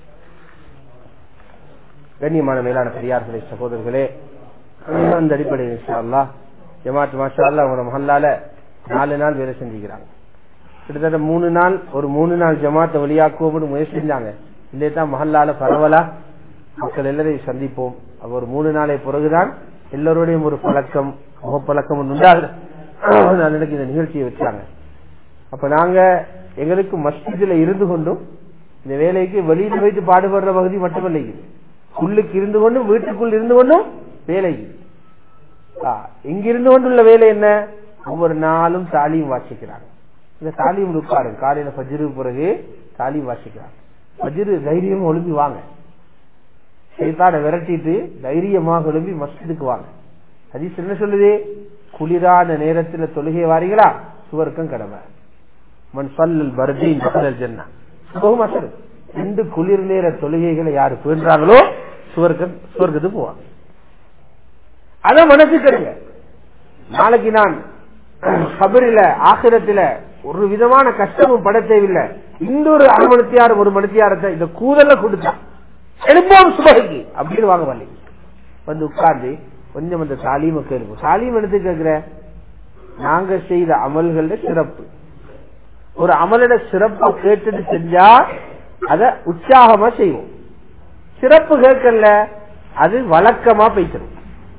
கண்ணியமான மேலான பெரியார்களே சகோதரர்களே அந்த அடிப்படையில் இன்ஷா அல்லாஹ் ஜமாத் மாஷா அல்லாஹ் அவங்களோட மஹல்லால நாலு நாள் வேலை செஞ்சுக்கிறாங்க கிட்டத்தட்ட மூணு நாள் ஒரு மூணு நாள் ஜமாத்தை வெளியாக்குவோம்னு முயற்சி செஞ்சாங்க இல்லையே தான் மஹல்லால பரவலா மக்கள் எல்லாரையும் சந்திப்போம் அப்ப ஒரு மூணு நாளை பிறகுதான் எல்லோருடையும் ஒரு பழக்கம் முகப்பழக்கம் ஒன்று உண்டாகுது நான் எனக்கு இந்த நிகழ்ச்சியை வச்சாங்க அப்ப நாங்க எங்களுக்கு மஸ்ஜிதுல இருந்து கொண்டும் இந்த வேலைக்கு வெளியில வைத்து பாடுபடுற பகுதி மட்டுமல்ல இது உள்ளுக்கு இருந்து கொண்டும் வீட்டுக்குள் இருந்து கொண்டும் வேலை இது. ஆ, இங்க இருந்து கொண்டுள்ள வேலை என்ன ஒவ்வொரு நாளும் தாலியும் வாசிக்கிறாங்க இந்த தாலியும் உட்காரு காலையில பஜ்ரு பிறகு தாலியும் வாசிக்கிறாங்க பஜ்ரு தைரியம் ஒழுங்கி வாங்க சைத்தானை விரட்டிட்டு தைரியமாக எழும்பி மஸ்ஜிதுக்கு வாங்க ஹதீஸ் என்ன சொல்லுது குளிரான நேரத்துல தொழுகை வாரீங்களா சுவர்க்கம் கடமை மண் சல்லல் பர்தீன் தஹலல் ஜன்னா சுபகும் அசரு ரெண்டு குளிர் நேர தொழுகைகளை யாரு பேன்றாங்களோ சுவர்க்கம் சுவர்க்கத்துக்கு போவாங்க அத மனசுக்கு எடுங்க நாளைக்கு நான் கபரில ஆசிரத்துல ஒரு விதமான கஷ்டமும் பட தேவையில்லை இந்த ஒரு அரை மணித்தியாரம் ஒரு மணித்தியாரத்தை இந்த கூதல கொடுத்தா எழுப்போம் சுபகைக்கு அப்படின்னு வாங்க வரல வந்து உட்கார்ந்து கொஞ்சம் அந்த தாலீம கேளுங்க தாலீம் எடுத்து கேட்கிற நாங்க செய்த அமல்கள சிறப்பு ஒரு அமலோட சிறப்பு கேட்டுட்டு செஞ்சா அத உற்சாகமா செய்வோம் சிறப்பு கேட்கல அது வழக்கமா போய்த்தரும்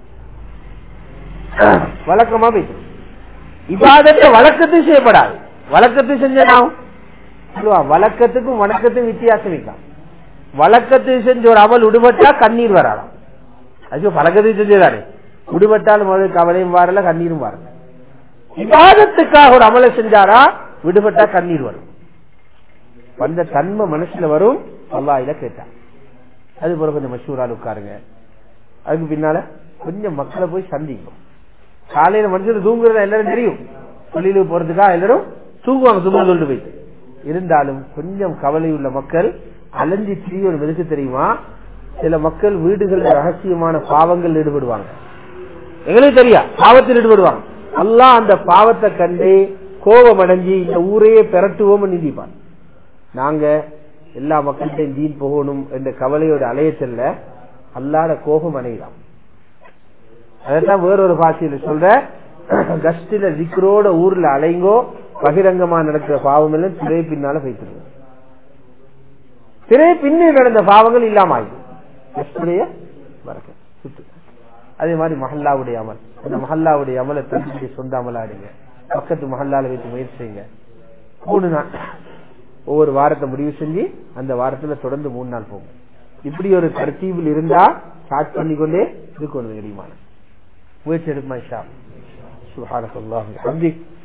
வழக்கமா போய்த்தரும் இபாதத்தை வழக்கத்தையும் செய்யப்படாது வழக்கத்தை செஞ்சாகும் வழக்கத்துக்கும் வணக்கத்துக்கும் வித்தியாசம் இருக்கான் வழக்கத்தை செஞ்ச ஒரு அமல் விடுபட்டா கண்ணீர் வராலாம் ஐயோ பழக்கத்தை செஞ்சதானே விடுபட்டாலும் முதல் கவலையும் வரல கண்ணீரும் வரல விவாதத்துக்காக ஒரு அமலை செஞ்சாரா விடுபட்டா கண்ணீர் வரும் வந்த தன்மை மனசுல வரும் அல்லாஹில கேட்டான் அது போல கொஞ்சம் மஷூரால் உட்காருங்க அதுக்கு பின்னால கொஞ்சம் மக்களை போய் சந்திக்கும் காலையில மனுஷன் தூங்குறதா எல்லாரும் தெரியும் தொழிலுக்கு போறதுக்கா எல்லாரும் தூங்குவாங்க சும்மா சொல்லிட்டு போயிட்டு இருந்தாலும் கொஞ்சம் கவலை உள்ள மக்கள் அலைஞ்சி திரிய ஒரு மெதுக்கு தெரியுமா சில மக்கள் வீடுகளில் ரகசியமான பாவங்கள் ஈடுபடுவாங்க எங்களுக்கு தெரியா பாவத்தில் ஈடுபடுவாங்க எல்லாம் அந்த பாவத்தை கண்டு கோபம் அடைஞ்சி இந்த ஊரையே பெரட்டுவோம் நிதிப்பான் நாங்க எல்லா மக்கள்கிட்டையும் தீன் போகணும் என்ற கவலையோட அலையச்சல்ல அல்லாத கோபம் அடையலாம் அதான் வேறொரு பாஷையில சொல்ற கஷ்டில திக்ரோட ஊர்ல அலைங்கோ பகிரங்கமா நடக்கிற பாவம் எல்லாம் திரை பின்னால வைத்திருக்கும் திரை பின்னே நடந்த பாவங்கள் இல்லாம ஆயிடும் கஷ்டைய வரக்க சுத்து அதே மாதிரி மஹல்லாவுடைய அமல் அந்த மஹல்லாவுடைய அமலை தன்னுடைய சொந்த அமலாடுங்க பக்கத்து மஹல்லால வைத்து முயற்சி செய்யுங்க மூணு நாள் ஒவ்வொரு வாரத்தை முடிவு செஞ்சு அந்த வாரத்துல தொடர்ந்து மூணு நாள் போகும் இப்படி ஒரு தர்த்தீபில் இருந்தா ஸ்டார்ட் பண்ணிக்கொண்டே இருக்கணும் தெரியுமா முயற்சி எடுக்குமா ஷா சுஹானக் அல்லாஹ்